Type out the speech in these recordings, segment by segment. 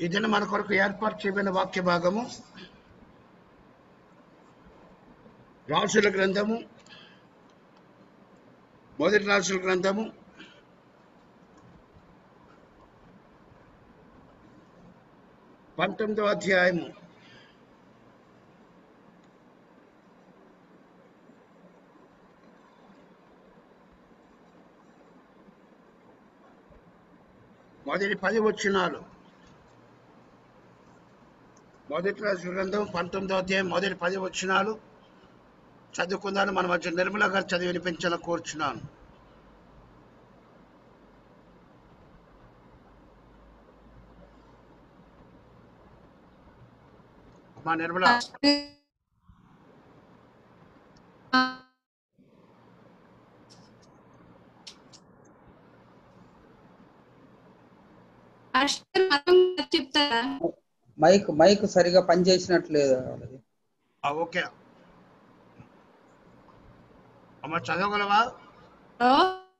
ఈ దిన మన కొరకు ఏర్పాటు చేయబడిన వాక్య భాగము రాసుల గ్రంథము మొదటి రాసుల గ్రంథము పంతొమ్మిదవ అధ్యాయము మొదటి పది వచ్చినాలు మొదటి రాజు గ్రంథం పంతొమ్మిదవ అధ్యాయం మొదటి పది వచ్చినాలు చదువుకుందాను మన మధ్య నిర్మల గారు చదివి వినిపించాలని కోరుచున్నాను మా నిర్మల అక్షర్ మనం చెప్తారా మైక్ మైక్ సరిగా పనిచేసినట్లేదు వాళ్ళది ఆ, ఓకే అమ్మ చదవగలవా హలో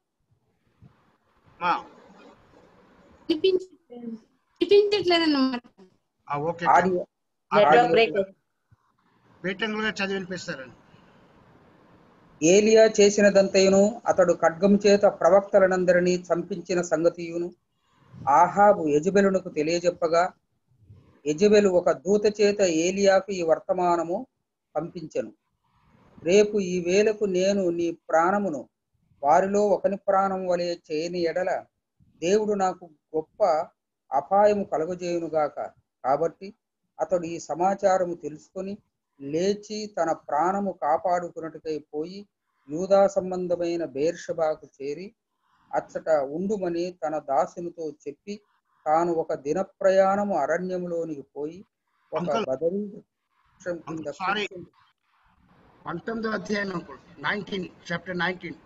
ఆ, వినిపించట్లేదు వినిపించట్లేదన్నమాట ఆ, ఓకే ఆడియో నెట్వర్క్ బ్రేక్ మీటింగ్లుగా చదివి వినిపిస్తారండి ఏలియా చేసినదంతయును అతడు ఖడ్గము చేత ప్రవక్తలనందరినీ చంపించిన సంగతియును ఆహాబు యజబెలునకు తెలియజెప్పగా యజబెలు ఒక దూత చేత ఏలియాకు ఈ వర్తమానము పంపించెను రేపు ఈ వేళకు నేను నీ ప్రాణమును వారిలో ఒకని ప్రాణం వలె చేయని ఎడల దేవుడు నాకు గొప్ప అపాయము కలుగజేయునుగాక కాబట్టి అతడు ఈ సమాచారము తెలుసుకొని లేచి తన ప్రాణము కాపాడుకున్నట్టుకై పోయి యూదా సంబంధమైన బేర్షబాకు చేరి అచ్చట ఉండుమని తన దాసునితో చెప్పి తాను ఒక దిన ప్రయాణము అరణ్యములోనికి పోయి ఒక Uncle. బదరీ వృక్షం కింద Uncle, sorry. కూర్చుని పంతొమ్మిదో అధ్యాయం నైన్టీన్ చాప్టర్ నైన్టీన్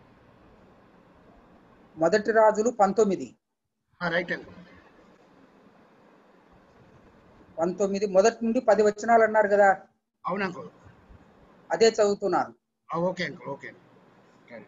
మొదటి రాజులు పంతొమ్మిది రైట్ అండి పంతొమ్మిది మొదటి నుండి పది వచనాలు అన్నారు కదా అవును అంకుల్ అదే చదువుతున్నాను ఆ, ఓకే అంకుల్ ఓకే సరే.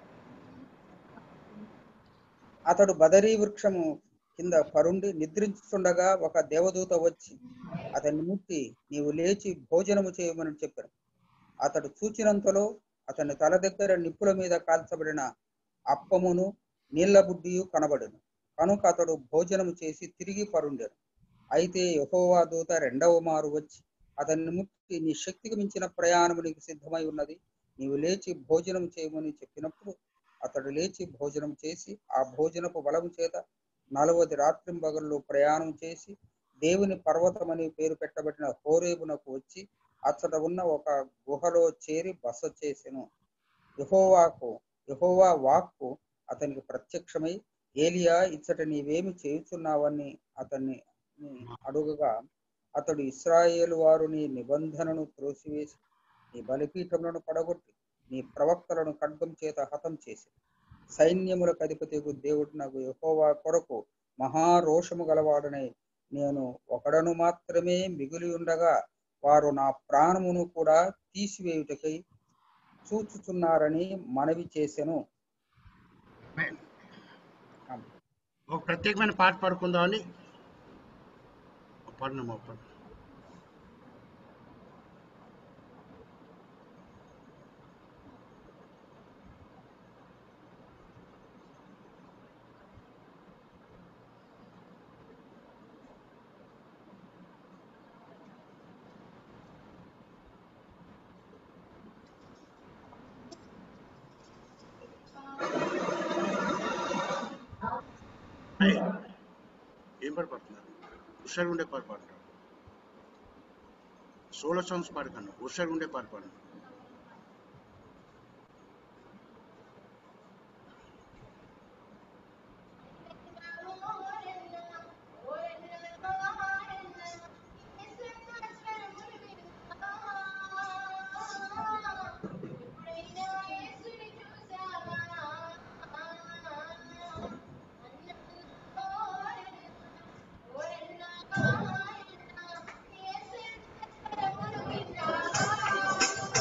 అతడు బదరీ వృక్షము కింద పరుండి నిద్రించుచుండగా ఒక దేవదూత వచ్చి అతన్ని ముట్టి నీవు లేచి భోజనము చేయమని చెప్పాను అతడు చూచినంతలో అతని తల దగ్గర నిప్పుల మీద కాల్చబడిన అప్పమును నీళ్ల బుడ్డియు కనబడెను కనుక అతడు భోజనము చేసి తిరిగి పరుండెను అయితే యెహోవా దూత రెండవ మారు వచ్చి అతన్ని ముట్టి నీ శక్తికి మించిన ప్రయాణము నీకు సిద్ధమై ఉన్నది నీవు లేచి భోజనం చేయమని చెప్పినప్పుడు అతడు లేచి భోజనం చేసి ఆ భోజనపు బలము చేత నలవది రాత్రింబగళ్ళు ప్రయాణం చేసి దేవుని పర్వతమని పేరు పెట్టబడిన హోరేబునకు వచ్చి అచ్చట ఉన్న ఒక గుహలో చేరి బస చేసెను యహోవాకు యహోవా వాక్కు అతనికి ప్రత్యక్షమై ఏలియా ఇచ్చట నీవేమి చేయుచున్నావని అతన్ని అడుగగా అతడు ఇస్రాయేలు వారు నీ నిబంధనను త్రోసివేసి నీ బలిపీఠములను పడగొట్టి నీ ప్రవక్తలను ఖడ్గం చేత హతం చేసి సైన్యములకు అధిపతికు దేవుడు నాకు యెహోవా కొరకు మహారోషము గలవాడనై నేను ఒకడను మాత్రమే మిగిలి ఉండగా వారు నా ప్రాణమును కూడా తీసివేయుటకై చూచుచున్నారని మనవి చేసెను ఒక ప్రత్యేకమైన పాట పాడుకుందామని పడినమ్మా పడు ఏయ్, ఏం పాట పాడుతున్నారు హుషారుగా ఉండే పాట పాడుతున్నారు సోలో సాంగ్స్ పాడకండి హుషారుగా ఉండే పాట పాడండి Oh,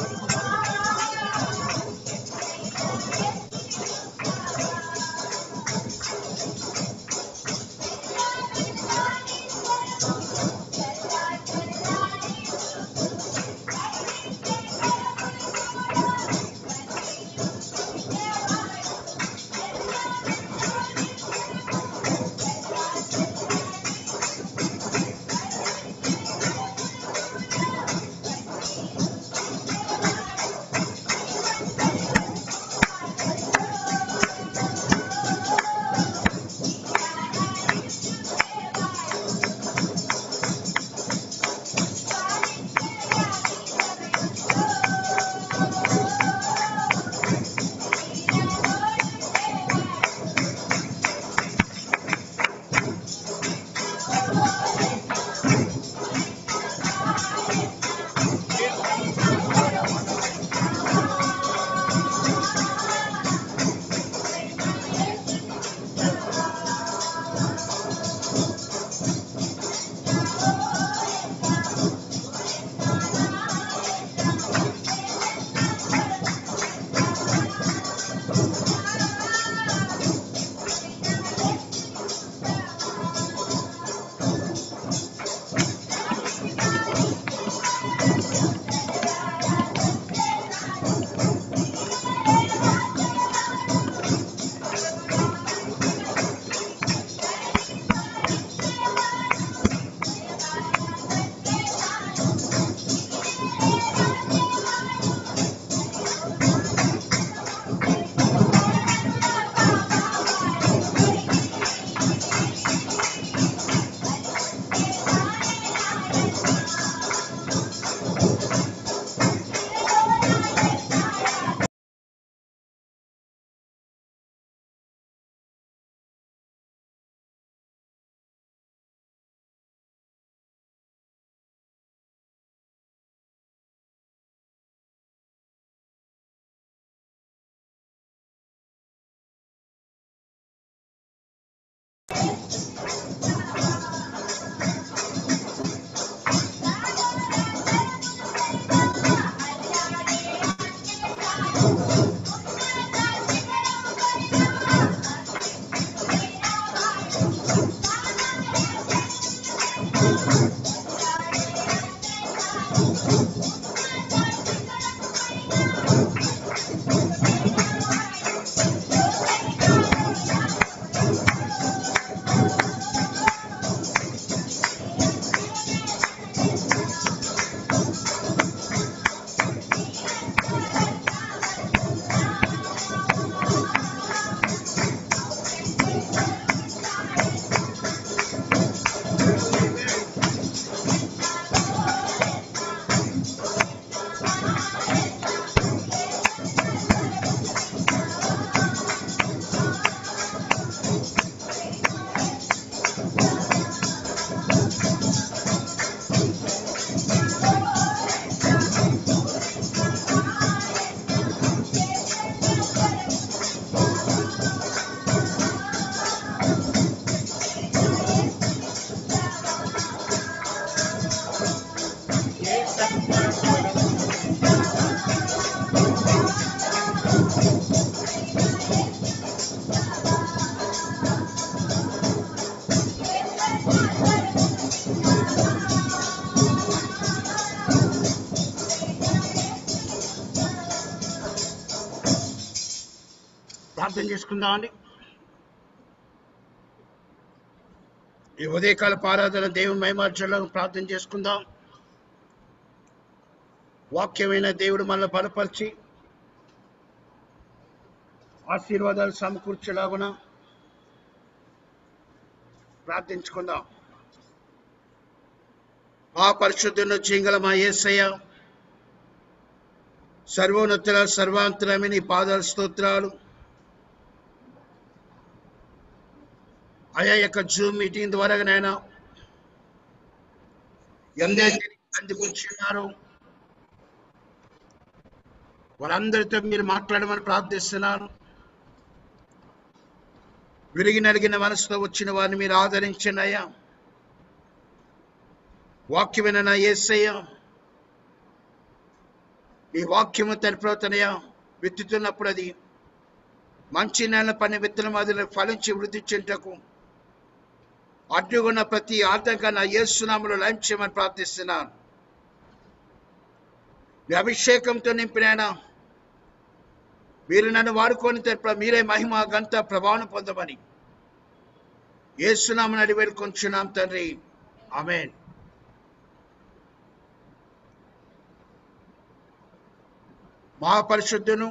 ప్రార్థన చేసుకుందామండి ఈ ఉదయకాల ఆరాధన దేవుని మహిమార్చనలో ప్రార్థన చేసుకుందాం వాక్యమైన దేవుడు మనల్ని బలపరిచి ఆశీర్వాదాలు సమకూర్చేలాగున ప్రార్థించుకుందాం మా పరిశుద్ధులను చింగల మా యేసయ్య సర్వోన్నతుల సర్వాంతరమే నీ పాదాల స్తోత్రాలు ఆయా యొక్క జూమ్ మీటింగ్ ద్వారా నాయన ఎందరైతే అందిపుచ్చున్నారు వారందరితో మీరు మాట్లాడమని ప్రార్థిస్తున్నాను విరిగి నలిగిన మనసుతో వచ్చిన వారిని మీరు ఆదరించండి అయ్యా వాక్యమైన నా యేసయ్య ఈ వాక్యము తరిప్రవతనయ్యా విత్తుతున్నప్పుడు అది మంచి నెల పని విత్తనం అది ఫలించి వృద్ధి చెంటకు అడ్డుకున్న ప్రతి ఆటంకా నా యేసునామలో లయం చేయమని ప్రార్థిస్తున్నాను మీ అభిషేకంతో నింపినైనా మీరు నన్ను వాడుకొని తప్ప మీరే మహిమ గంత ప్రభావం పొందమని ఏసునామని అడిగి వేడుకొంచున్నాం తండ్రి ఆమెన్ మహాపరిశుద్ధును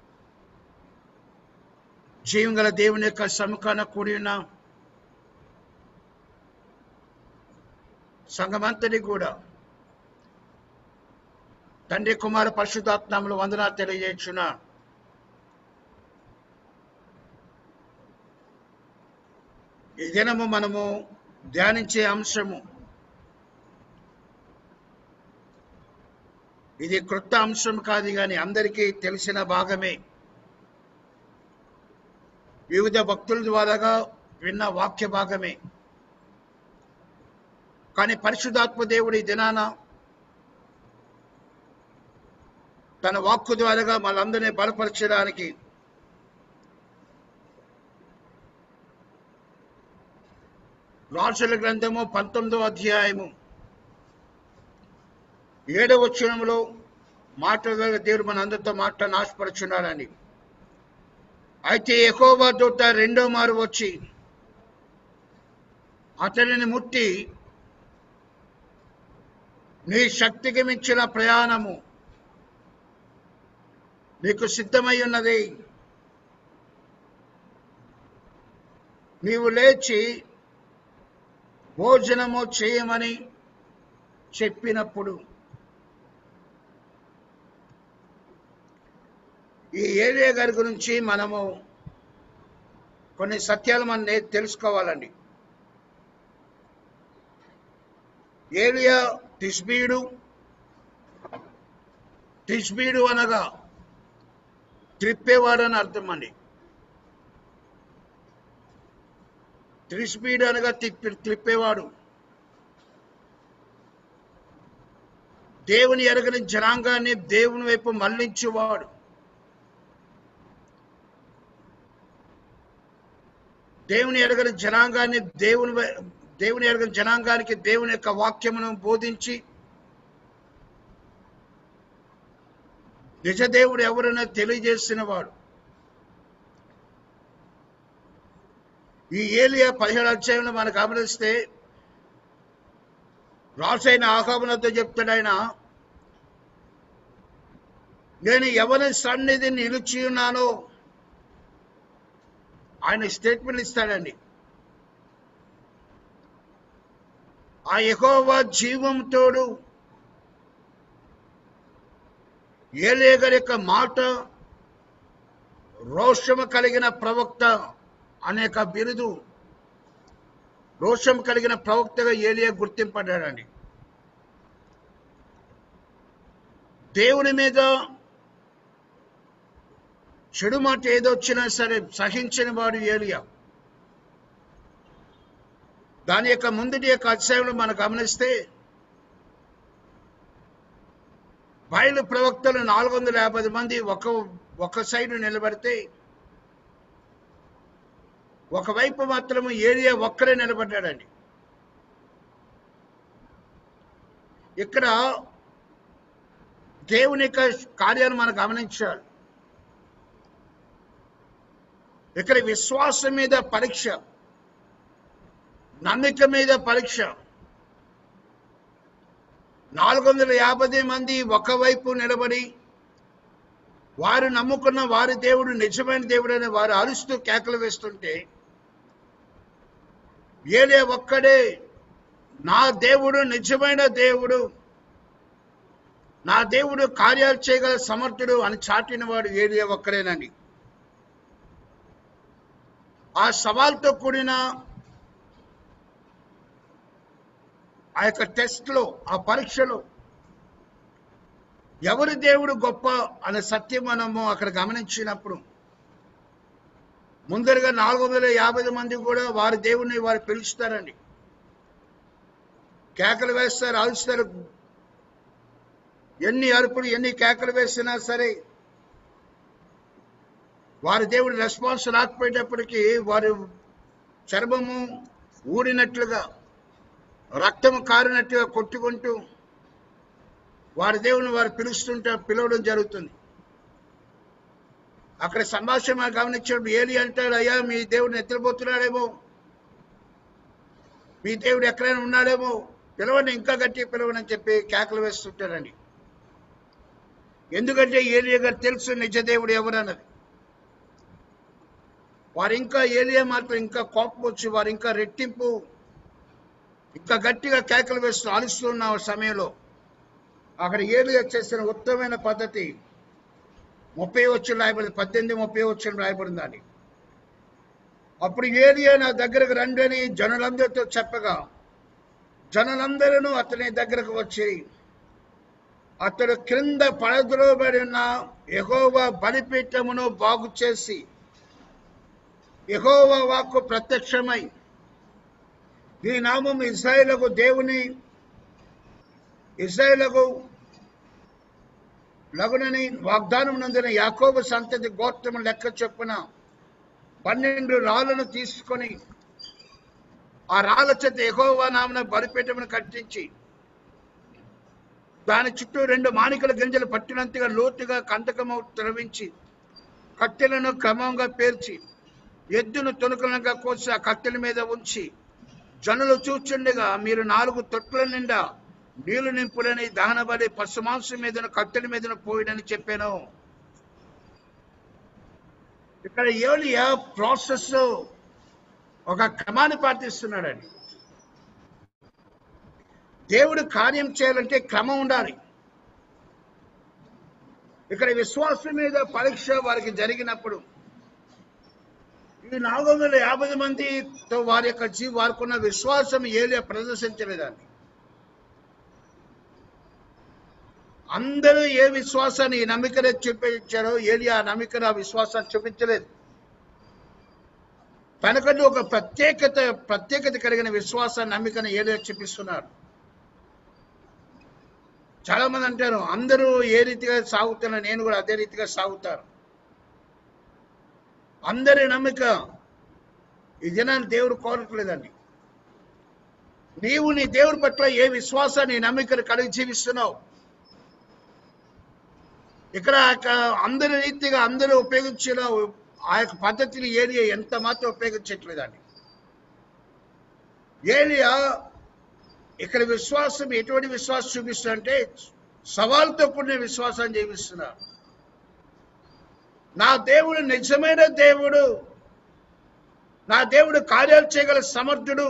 జీవం గల దేవుని యొక్క సముఖాన కూడి ఉన్న సంఘమంతటి కూడా తండ్రి కుమార పరిశుద్ధాత్మములు వందనాలు తెలియజేస్తున్నా ఈ దినము మనము ధ్యానించే అంశము ఇది క్రొత్త అంశం కాదు కానీ అందరికీ తెలిసిన భాగమే వివిధ భక్తుల ద్వారాగా విన్న వాక్య భాగమే కానీ పరిశుద్ధాత్మ దేవుడు ఈ దినాన తన వాక్కు ద్వారాగా మనందరినీ బలపరచడానికి రాసుల గ్రంథము పంతొమ్మిదో అధ్యాయము ఏడవ వచనంలో మాట్లాడగల దేవుడు మన అందరితో మాట నాశపరుచున్నాడని అయితే ఎకోబా దూత రెండో మారు వచ్చి అతనిని ముట్టి నీ శక్తికి మించిన ప్రయాణము నీకు సిద్ధమై ఉన్నది నీవు లేచి భోజనము చేయమని చెప్పినప్పుడు ఈ ఏరియా గారి గురించి మనము కొన్ని సత్యాలు మనం నే- తెలుసుకోవాలండి ఏలియా తిష్బీడు తిష్బీడు అనగా త్రిప్పేవాడు అని అర్థం అండి త్రిస్పీడ్ అనగా తిప్పి త్రిప్పేవాడు దేవుని ఎరగని జనాంగాన్ని దేవుని వైపు మళ్లించేవాడు దేవుని ఎరగని జనాంగాన్ని దేవుని వై- దేవుని ఎరగని జనాంగానికి దేవుని యొక్క వాక్యమును బోధించి నిజ దేవుడు ఎవరైనా తెలియజేసిన వాడు ఈ ఏలియా పదిహేడు అధ్యాయంలో మనం గమనిస్తే రాసైన ఆహాబులతో చెప్తాడు ఆయన నేను ఎవరి సన్నిధి నిలిచి ఉన్నానో ఆయన స్టేట్మెంట్ ఇస్తాడండి ఆ యెహోవా జీవంతోడు ఏలియా గారి యొక్క మాట రోషము కలిగిన ప్రవక్త అనేక బిరుదు రోషం కలిగిన ప్రవక్తగా ఏలియా గుర్తింపడ్డాడండి దేవుని మీద చెడు మాట ఏదొచ్చినా సరే సహించిన వాడు ఏలియా దాని యొక్క ముందుటి యొక్క అధ్యాయంలో మనం గమనిస్తే బయలు ప్రవక్తలు నాలుగు వందల యాభై మంది ఒక ఒక సైడు నిలబడితే ఒకవైపు మాత్రము ఏరియా ఒక్కడే నిలబడ్డాడండి ఇక్కడ దేవుని యొక్క కార్యాన్ని మనం గమనించాలి ఇక్కడ విశ్వాసం మీద పరీక్ష నమ్మిక మీద పరీక్ష నాలుగు వందల యాభై మంది ఒకవైపు నిలబడి వారు నమ్ముకున్న వారి దేవుడు నిజమైన దేవుడు అని వారు అరుస్తూ కేకలు వేస్తుంటే ఏలే ఒక్కడే నా దేవుడు నిజమైన దేవుడు నా దేవుడు కార్యాలు చేయగల సమర్థుడు అని చాటిన వాడు ఏలియా ఒక్కడేనండి ఆ సవాల్తో కూడిన ఆ యొక్క టెస్ట్లో ఆ పరీక్షలో ఎవరి దేవుడు గొప్ప అనే సత్యం మనము అక్కడ గమనించినప్పుడు ముందరగా నాలుగు వందల యాభై మంది కూడా వారి దేవుని వారు పిలుస్తారండి కేకలు వేస్తారు అరుస్తారు ఎన్ని అరుపులు ఎన్ని కేకలు వేసినా సరే వారి దేవుడి రెస్పాన్స్ రాకపోయేటప్పటికీ వారి చర్మము ఊడినట్లుగా రక్తము కారినట్టుగా కొట్టుకుంటూ వారి దేవుని వారు పిలుస్తుంటే పిలవడం జరుగుతుంది అక్కడ సంభాషణ గమనించినప్పుడు ఏలి అంటాడు అయ్యా మీ దేవుడు నిద్రపోతున్నాడేమో మీ దేవుడు ఎక్కడైనా ఉన్నాడేమో పిలవని ఇంకా గట్టి పిలవని చెప్పి కేకలు వేస్తుంటారండి ఎందుకంటే ఏలియా గారు తెలుసు నిజ దేవుడు ఎవరన్నది వారు ఇంకా ఏలియా మాత్రం ఇంకా కోపం వచ్చి వారు ఇంకా రెట్టింపు ఇంకా గట్టిగా కేకలు వేస్తూ అలుస్తున్న సమయంలో అక్కడ ఏలియా చేసిన ఉత్తమమైన పద్ధతి ముప్పై వచ్చిన రాయబడింది పద్దెనిమిది ముప్పై వచ్చిన రాయబడింది అని అప్పుడు ఏలియా నా దగ్గరకు రండి అని జనులందరితో చెప్పగా జనులందరూ అతని దగ్గరకు వచ్చి అతడు క్రింద పడద్రోబడి ఉన్న ఎగోవ బలిపీఠమును బాగు చేసి యెహోవా వాక్కు ప్రత్యక్షమై ఈ నామం ఇస్రాయేలకు దేవుని ఇస్రాయేలకు లగునని వాగ్దానం నందిన యాకోబు సంతతి గోత్రము లెక్క చొప్పున పన్నెండు రాళ్లను తీసుకొని ఆ రాళ్ళ చేత ఎగోవా నామన బలిపీఠమును కట్టించి దాని చుట్టూ రెండు మానికల గింజలు పట్టినంతగా లోతుగా కందకము త్రవించి కట్టెలను క్రమంగా పేర్చి ఎద్దును తొనుకలంగా కోసి ఆ కట్టెల మీద ఉంచి జనులు చూచుండగా మీరు నాలుగు తొట్ల నిండా నీళ్లు నింపులని దహనబడి పశు మాంసం మీదను కట్టెల మీదను పోయిడని చెప్పాను ఇక్కడ ఏలియా ప్రాసెస్ ఒక క్రమాన్ని పాటిస్తున్నాడండి దేవుడు కార్యం చేయాలంటే క్రమం ఉండాలి ఇక్కడ విశ్వాసం మీద పరీక్ష వారికి జరిగినప్పుడు ఈ నాలుగు వందల యాభై మందితో వారి యొక్క జీవి వారికున్న విశ్వాసం ఏలియా ప్రదర్శించలేదండి అందరూ ఏ విశ్వాసాన్ని ఈ నమ్మికనే చూపించారో ఏలియా ఆ నమ్మికను ఆ విశ్వాసాన్ని చూపించలేదు తనకంటూ ఒక ప్రత్యేకత ప్రత్యేకత కలిగిన విశ్వాస నమ్మికను ఏలియా చూపిస్తున్నారు చాలా మంది అంటారు అందరూ ఏ రీతిగా సాగుతున్నా నేను కూడా అదే రీతిగా సాగుతారు అందరి నమ్మిక ఈ దినాన్ని దేవుడు కోరట్లేదండి నీవు నీ దేవుడి పట్ల ఏ విశ్వాసాన్ని నమ్మికను కలిగి జీవిస్తున్నావు ఇక్కడ ఆ అందరి రీతిగా అందరూ ఉపయోగించిన ఆ యొక్క పద్ధతిని ఏలియా ఎంత మాత్రం ఉపయోగించట్లేదండి ఏలియా ఇక్కడ విశ్వాసం ఎటువంటి విశ్వాసం చూపిస్తుందంటే సవాల్తో కూడిన విశ్వాసాన్ని జీవిస్తున్నారు నా దేవుడు నిజమైన దేవుడు నా దేవుడు కార్యాలు చేయగల సమర్థుడు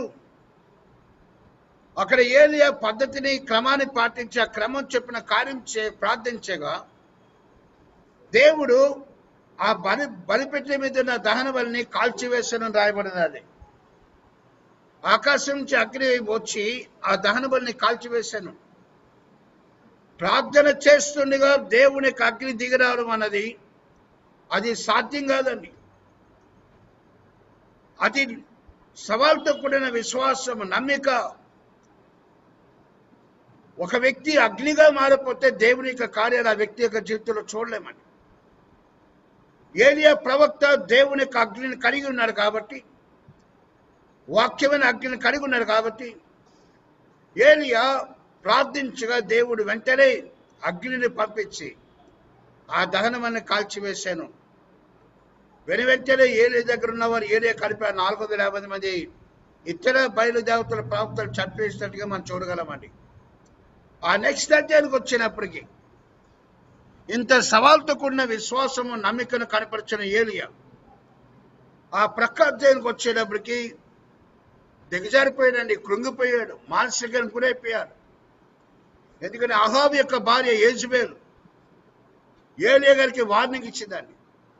అక్కడ ఏలియా పద్ధతిని క్రమాన్ని పాటించి ఆ క్రమం చెప్పిన కార్యం చే ప్రార్థించగా దేవుడు ఆ బలి బలిపెట్టే మీద ఉన్న దహన బలిని కాల్చివేసానని రాయబడినది ఆకాశం నుంచి అగ్ని వచ్చి ఆ దహన బలిని కాల్చివేశాను ప్రార్థన చేస్తుండగా దేవునికి అగ్ని దిగిరావడం అన్నది అది సాధ్యం కాదండి అది సవాల్తో కూడిన విశ్వాసం నమ్మిక ఒక వ్యక్తి అగ్నిగా మారిపోతే దేవుని యొక్క కార్యాలు ఆ వ్యక్తి యొక్క జీవితంలో చూడలేమండి ఏలియా ప్రవక్త దేవుని యొక్క అగ్నిని కలిగి ఉన్నాడు కాబట్టి వాక్యమైన అగ్నిని కలిగి ఉన్నాడు కాబట్టి ఏలియా ప్రార్థించగా దేవుడు వెంటనే అగ్నిని పంపించి ఆ దహనమని కాల్చివేశాను వెను వెంటనే ఏలియా దగ్గర ఉన్నవారు ఏలియా కలిపి నాలుగు వందల యాభై మంది ఇతర బయలుదేవతల ప్రవక్తలు చంపేసినట్టుగా మనం చూడగలమండి ఆ నెక్స్ట్ అధ్యాయానికి వచ్చినప్పటికీ ఇంత సవాల్తో కూడిన విశ్వాసము నమ్మికను కనపరిచిన ఏలియా ఆ ప్రక్క అధ్యాయానికి వచ్చేటప్పటికి దిగజారిపోయాడండి కృంగిపోయాడు మానసికంగా గురైపోయాడు ఎందుకంటే అహాబ్ యొక్క భార్య ఏజుబేలు ఏలియా గారికి వార్నింగ్ ఇచ్చిందండి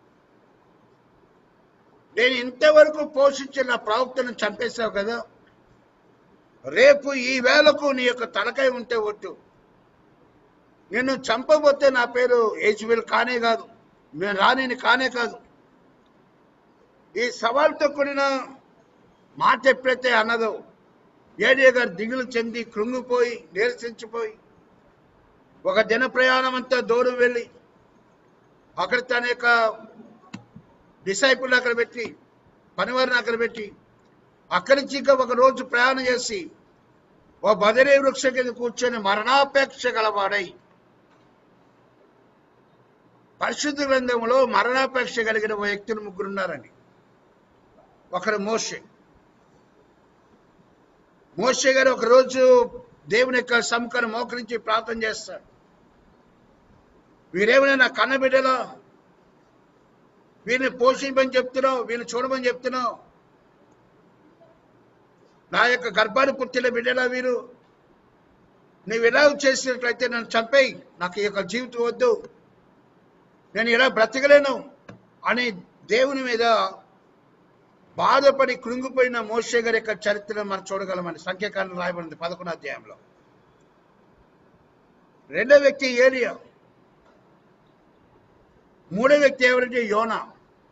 నేను ఇంతవరకు పోషించిన ప్రవక్తను చంపేశావు కదా రేపు ఈ వేళకు నీ యొక్క తలకాయ ఉంటే ఒట్టు నిన్ను చంపబోతే నా పేరు ఏజ్బెల్ కానే కాదు నేను రానిని కానే కాదు ఈ సవాల్తో కూడిన మాట ఎప్పుడైతే అన్నదో ఏడియా గారు దిగులు చెంది కృంగిపోయి నీరసించిపోయి ఒక దిన ప్రయాణం అంతా దూరం వెళ్ళి అక్కడ తన యొక్క డిసైపుల్ అక్కడ పెట్టి పనివారిని అక్కడ పెట్టి అక్కడి నుంచి ఇంకా ఒక రోజు ప్రయాణం చేసి ఓ బదరీ వృక్ష కింద కూర్చొని మరణాపేక్ష గలవాడై పరిశుద్ధ గ్రంథంలో మరణాపేక్ష కలిగిన ఓ వ్యక్తులు ముగ్గురు ఉన్నారండి ఒకరు మోషే మోషే గారు ఒక రోజు దేవుని యొక్క సముఖాన్ని మోకరించి ప్రార్థన చేస్తాడు వీరేమైనా నా కన్న బిడ్డలో వీరిని పోషించమని చెప్తున్నావు వీరిని చూడమని చెప్తున్నావు నా యొక్క గర్భాన్ని పుట్టిన బిడ్డలా వీరు నువ్వు ఇలా చేసినట్లయితే నన్ను చంపేయి నాకు ఈ యొక్క జీవితం వద్దు నేను ఇలా బ్రతకలేను అని దేవుని మీద బాధపడి కృంగిపోయిన మోషే గారి యొక్క చరిత్రను మనం చూడగలమని సంఖ్యాకాలం రాయబడింది పదకొండు అధ్యాయంలో రెండో వ్యక్తి ఏలియా మూడో వ్యక్తి ఎవరంటే యోనా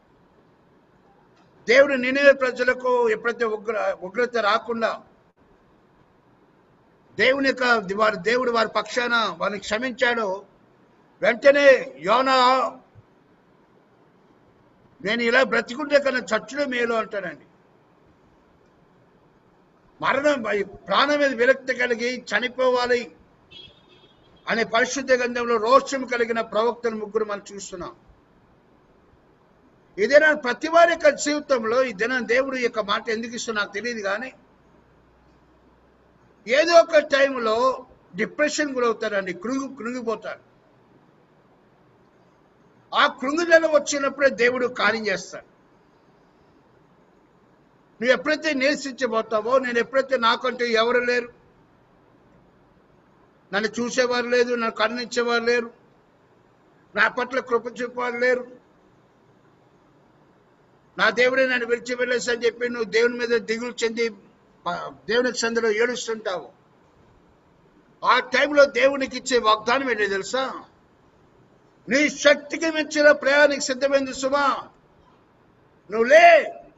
దేవుడు నినివే ప్రజలకు ఎప్పుడైతే ఉగ్ర ఉగ్రత రాకుండా దేవుని యొక్క వారి దేవుడు వారి పక్షాన వారిని క్షమించాడో వెంటనే యోనా నేను ఇలా బ్రతికుంటే కన్నా చచ్చుడే మేలు అంటానండి మరణం ప్రాణం మీద విరక్తి కలిగి చనిపోవాలి అనే పరిశుద్ధ గంధంలో రోషం కలిగిన ప్రవక్తలు ముగ్గురు మనం చూస్తున్నాం ఈ దినం ప్రతి వారి యొక్క జీవితంలో ఈ దినం దేవుడు యొక్క మాట ఎందుకు ఇస్తున్నా నాకు తెలియదు కానీ ఏదో ఒక టైంలో డిప్రెషన్ గురవుతారండి కృంగి కృంగిపోతారు ఆ కృంగుదల వచ్చినప్పుడే దేవుడు కార్యం చేస్తాడు నువ్వు ఎప్పుడైతే నిరసించబోతావో నేను ఎప్పుడైతే నాకంటూ ఎవరు లేరు నన్ను చూసేవారు లేదు నన్ను కరుణించేవారు లేరు నా పట్ల కృప చూపేవారు లేరు నా దేవుడే నన్ను విడిచి వెళ్ళేసి అని చెప్పి నువ్వు దేవుని మీద దిగులు చెంది ప- దేవునికి సందులో ఏడుస్తుంటావు ఆ టైంలో దేవునికి ఇచ్చే వాగ్దానం ఏంటి తెలుసా నీ శక్తికి మెచ్చిన ప్రయాణికి సిద్ధమైంది సుమా నువ్వు లే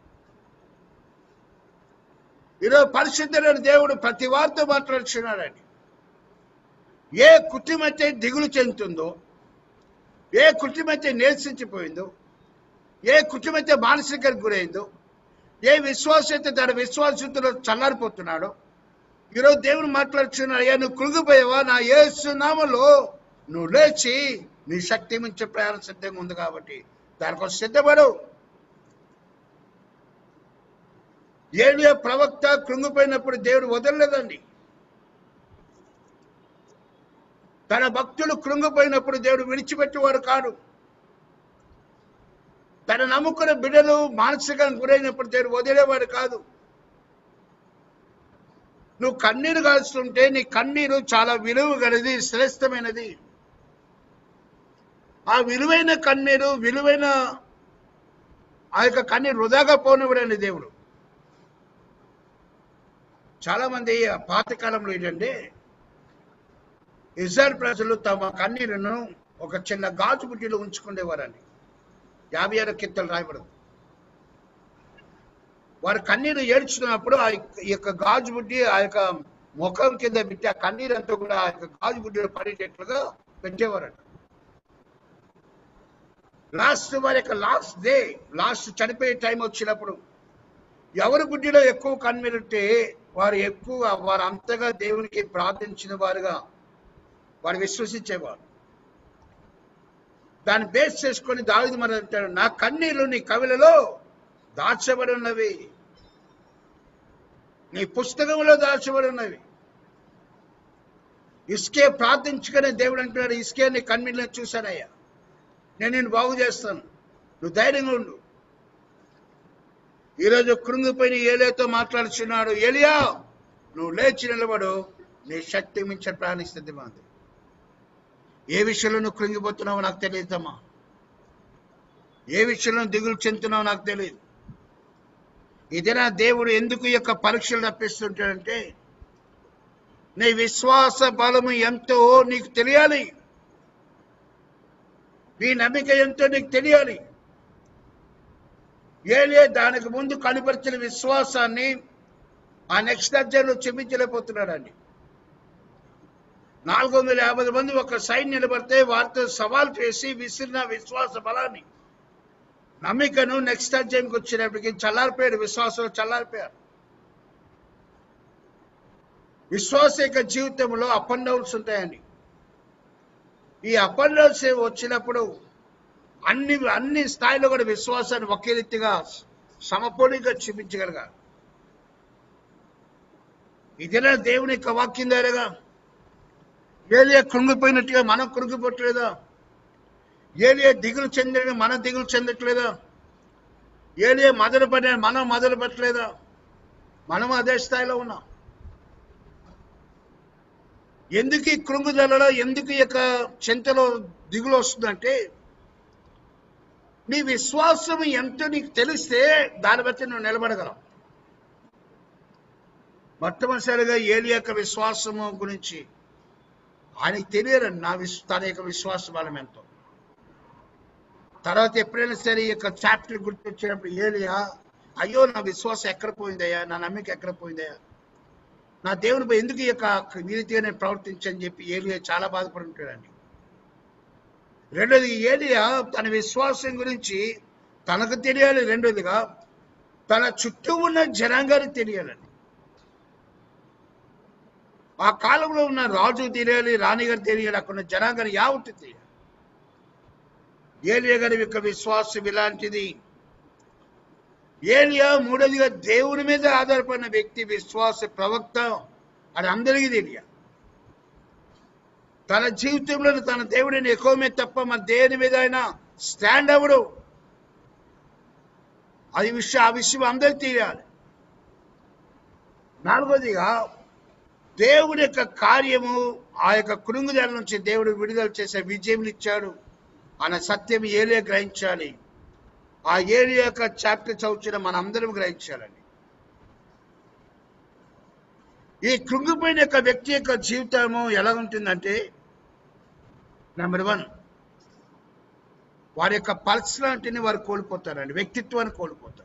ఈరోజు పరిశుద్ధులైన దేవుడు ప్రతి వారితో మాట్లాడుతున్నాడండి ఏ కుటుంబం అయితే దిగులు చెందుతుందో ఏ కుటుంబం అయితే నిరసించిపోయిందో ఏ కుటుంబం అయితే మానసిక గురైందో ఏ విశ్వాసం అయితే తన విశ్వాసంతో చల్లారిపోతున్నాడో ఈరోజు దేవుడు మాట్లాడుతున్నాడు అయ్యా నువ్వు కృంగిపోయావా నా ఏసునామలో నువ్వు లేచి నీ శక్తి మించే ప్రయాణం సిద్ధంగా ఉంది కాబట్టి దానికోసం సిద్ధపడు ఏలియా ప్రవక్త కృంగిపోయినప్పుడు దేవుడు వదలలేదండి తన భక్తులు కృంగిపోయినప్పుడు దేవుడు విడిచిపెట్టేవాడు కాడు తన నమ్ముకున్న బిడ్డలు మానసికంగా గురైనప్పుడు దేవుడు వదిలేవాడు కాదు నువ్వు కన్నీరు కాల్చుతుంటే నీ కన్నీరు చాలా విలువ గలది శ్రేష్టమైనది ఆ విలువైన కన్నీరు విలువైన ఆ యొక్క కన్నీరు వృధాగా పోనివ్వడండి దేవుడు చాలా మంది ఆ పాతకాలంలో ఏంటంటే ఇజ్రాయల్ ప్రజలు తమ కన్నీరును ఒక చిన్న గాజు బుడ్డిలో ఉంచుకునేవారండి యాభై ఆరు కిత్తలు రాయబడదు వారు కన్నీరు ఏడ్చుకున్నప్పుడు ఆ యొక్క- ఈ యొక్క గాజు బుడ్డి ఆ యొక్క ముఖం కింద పెట్టి ఆ కన్నీరు అంతా కూడా ఆ యొక్క గాజు బుడ్డిలో పడేటట్లుగా పెట్టేవారట లాస్ట్ వారి యొక్క లాస్ట్ డే లాస్ట్ చనిపోయే టైం వచ్చినప్పుడు ఎవరి బుడ్డిలో ఎక్కువ కన్నీరుంటే వారు ఎక్కువ వారు అంతగా దేవునికి ప్రార్థించిన వారుగా వారు విశ్వసించేవారు దాన్ని బేస్ చేసుకొని దావిది మరి అంటాడు నా కన్నీళ్లు నీ కవిలలో దాచబడి ఉన్నవి నీ పుస్తకంలో దాచబడి ఉన్నవి ఇసుకే ప్రార్థించుకునే దేవుడు అంటున్నాడు ఇసుకే నీ కన్నీళ్ళని చూశానయ్యా నేను నేను బాగు చేస్తాను నువ్వు ధైర్యంగా ఉండు ఈరోజు కృంగిపోయిన ఏలియాతో మాట్లాడుచున్నాడు ఏలియా నువ్వు లేచి నిలబడు నీ శక్తి మించిన ప్రాణిస్తుంది మాది ఏ విషయంలో నువ్వు కృంగిపోతున్నావో నాకు తెలియదమ్మా ఏ విషయంలో దిగులు చెందుతున్నావో నాకు తెలియదు ఇదినా దేవుడు ఎందుకు ఈ యొక్క పరీక్షలు తప్పిస్తుంటాడంటే నీ విశ్వాస బలము ఎంతో నీకు తెలియాలి నీ నమ్మిక ఎంతో నీకు తెలియాలి ఏలే దానికి ముందు కనపరిచిన విశ్వాసాన్ని ఆ నెక్స్ట్ అధ్యాయంలో చూపించలేకపోతున్నాడండి నాలుగు వందల యాభై మంది ఒక సైడ్ నిలబడితే వారితో సవాల్ చేసి విసిరిన విశ్వాస బలాన్ని నమ్మికను నెక్స్ట్ అధ్యాయంకి వచ్చినప్పటికీ చల్లారిపోయాడు విశ్వాసం చల్లారిపోయారు విశ్వాస యొక్క జీవితంలో అప్ అండ్ డౌన్స్ ఉంటాయండి ఈ అప్ అండ్ డౌన్స్ వచ్చినప్పుడు అన్ని అన్ని స్థాయిలో కూడా విశ్వాసాన్ని ఒకే రీతిగా సమపోలిగా చూపించగలగాలి ఇదేనా దేవుని యొక్క వాక్యం ద్వారాగా ఏలియా కృంగిపోయినట్టుగా మనం కృంగిపోవట్లేదా ఏలియా దిగులు చెందిన మనం దిగులు చెందట్లేదా ఏలియా మొదలు పడిన మనం మొదలు పెట్టలేదా మనం అదే స్థాయిలో ఉన్నాం ఎందుకు ఈ కృంగుదలలో ఎందుకు ఈ యొక్క చింతలో దిగులు వస్తుందంటే నీ విశ్వాసం ఎంత నీకు తెలిస్తే దాన్ని బట్టి నువ్వు నిలబడగలవు మొట్టమొదటిసారిగా ఏలి యొక్క విశ్వాసము గురించి ఆయనకి తెలియరండి నా విశ్వ తన యొక్క విశ్వాస బలం ఎంతో తర్వాత ఎప్పుడైనా సరే ఈ యొక్క చాప్టర్ గుర్తొచ్చినప్పుడు ఏలియా అయ్యో నా విశ్వాసం ఎక్కడ పోయిందయ్యా నా నమ్మిక ఎక్కడ పోయిందయ్యా నా దేవునిపై ఎందుకు ఈ యొక్క ఈ రీతిగా నేను ప్రవర్తించని చెప్పి ఏలియా చాలా బాధపడి ఉంటాడండి రెండోది ఏలియా తన విశ్వాసం గురించి తనకు తెలియాలి రెండోదిగా తన చుట్టూ ఉన్న జనాంగానికి తెలియాలండి ఆ కాలంలో ఉన్న రాజు తెలియాలి రాణిగారు తెలియాలి అక్కడ ఉన్న జనాంగాన్ని యావత్తు తెలియాలి ఏలియా గారి యొక్క విశ్వాసం ఇలాంటిది ఏలియా మూడోదిగా దేవుని మీద ఆధారపడిన వ్యక్తి విశ్వాస ప్రవక్త అది అందరికీ తెలియాలి తన జీవితంలో తన దేవుడిని ఎక్కువ మీద తప్ప మన దేని మీద అయినా స్టాండ్ అవ్వడు అది విషయం ఆ విషయం అందరికి తెలియాలి నాలుగోదిగా దేవుడి యొక్క కార్యము ఆ యొక్క కృంగుదల నుంచి దేవుడు విడుదల చేసే విజయం ఇచ్చాడు అన్న సత్యం ఏలే గ్రహించాలి ఆ ఏలి యొక్క చాప్టర్ చదువుచిన మనందరం గ్రహించాలండి ఈ కృంగిపోయిన యొక్క వ్యక్తి యొక్క జీవితము ఎలా ఉంటుందంటే నెంబర్ వన్ వారి యొక్క పర్సనాలిటీని వారు కోల్పోతారండి వ్యక్తిత్వాన్ని కోల్పోతారు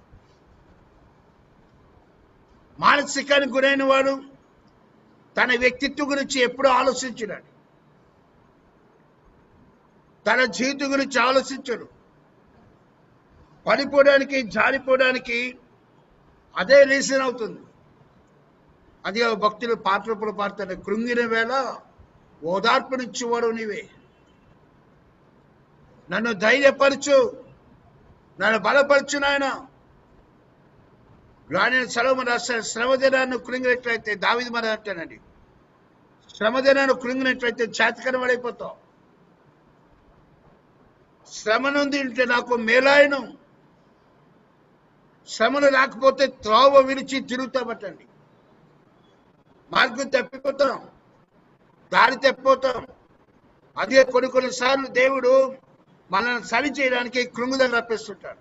మానసికానికి గురైన వాడు తన వ్యక్తిత్వం గురించి ఎప్పుడూ ఆలోచించడాడు తన జీవితం గురించి ఆలోచించడు పడిపోవడానికి జారిపోవడానికి అదే రీజన్ అవుతుంది అది ఆ భక్తులు పాటలు పాడతారు కృంగిన వేళ ఓదార్పునిచ్చేవాడు నీవే నన్ను ధైర్యపరచు నన్ను బలపరచు నాయన రాణిని సెలవు రాస్తాడు శ్రమదినాన్ని కృంగినట్లయితే దావిది మరి అంటానండి శ్రమదినాన్ని కృంగినట్లయితే చేతకరం పడిపోతావు శ్రమ నుండి ఉంటే నాకు మేలాయను శ్రమను రాకపోతే త్రోవ విడిచి తిరుగుతామటండి మార్గం తప్పిపోతాం దారి తప్పిపోతాం అదే కొన్ని కొన్నిసార్లు దేవుడు మనల్ని సరి చేయడానికి కృంగుదల రప్పిస్తుంటాడు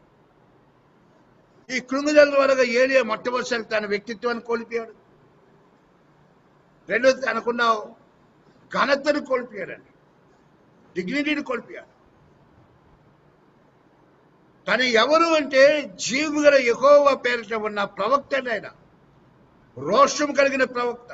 ఈ కృంగుదల ద్వారా ఏలియా మొట్టమొదటిసారి తన వ్యక్తిత్వాన్ని కోల్పోయాడు రెండోది తనకున్న ఘనతను కోల్పోయాడండి డిగ్నిటీని కోల్పోయాడు తను ఎవరు అంటే జీవు గల యెహోవా పేరిట ఉన్న ప్రవక్త ఆయన రోషం కలిగిన ప్రవక్త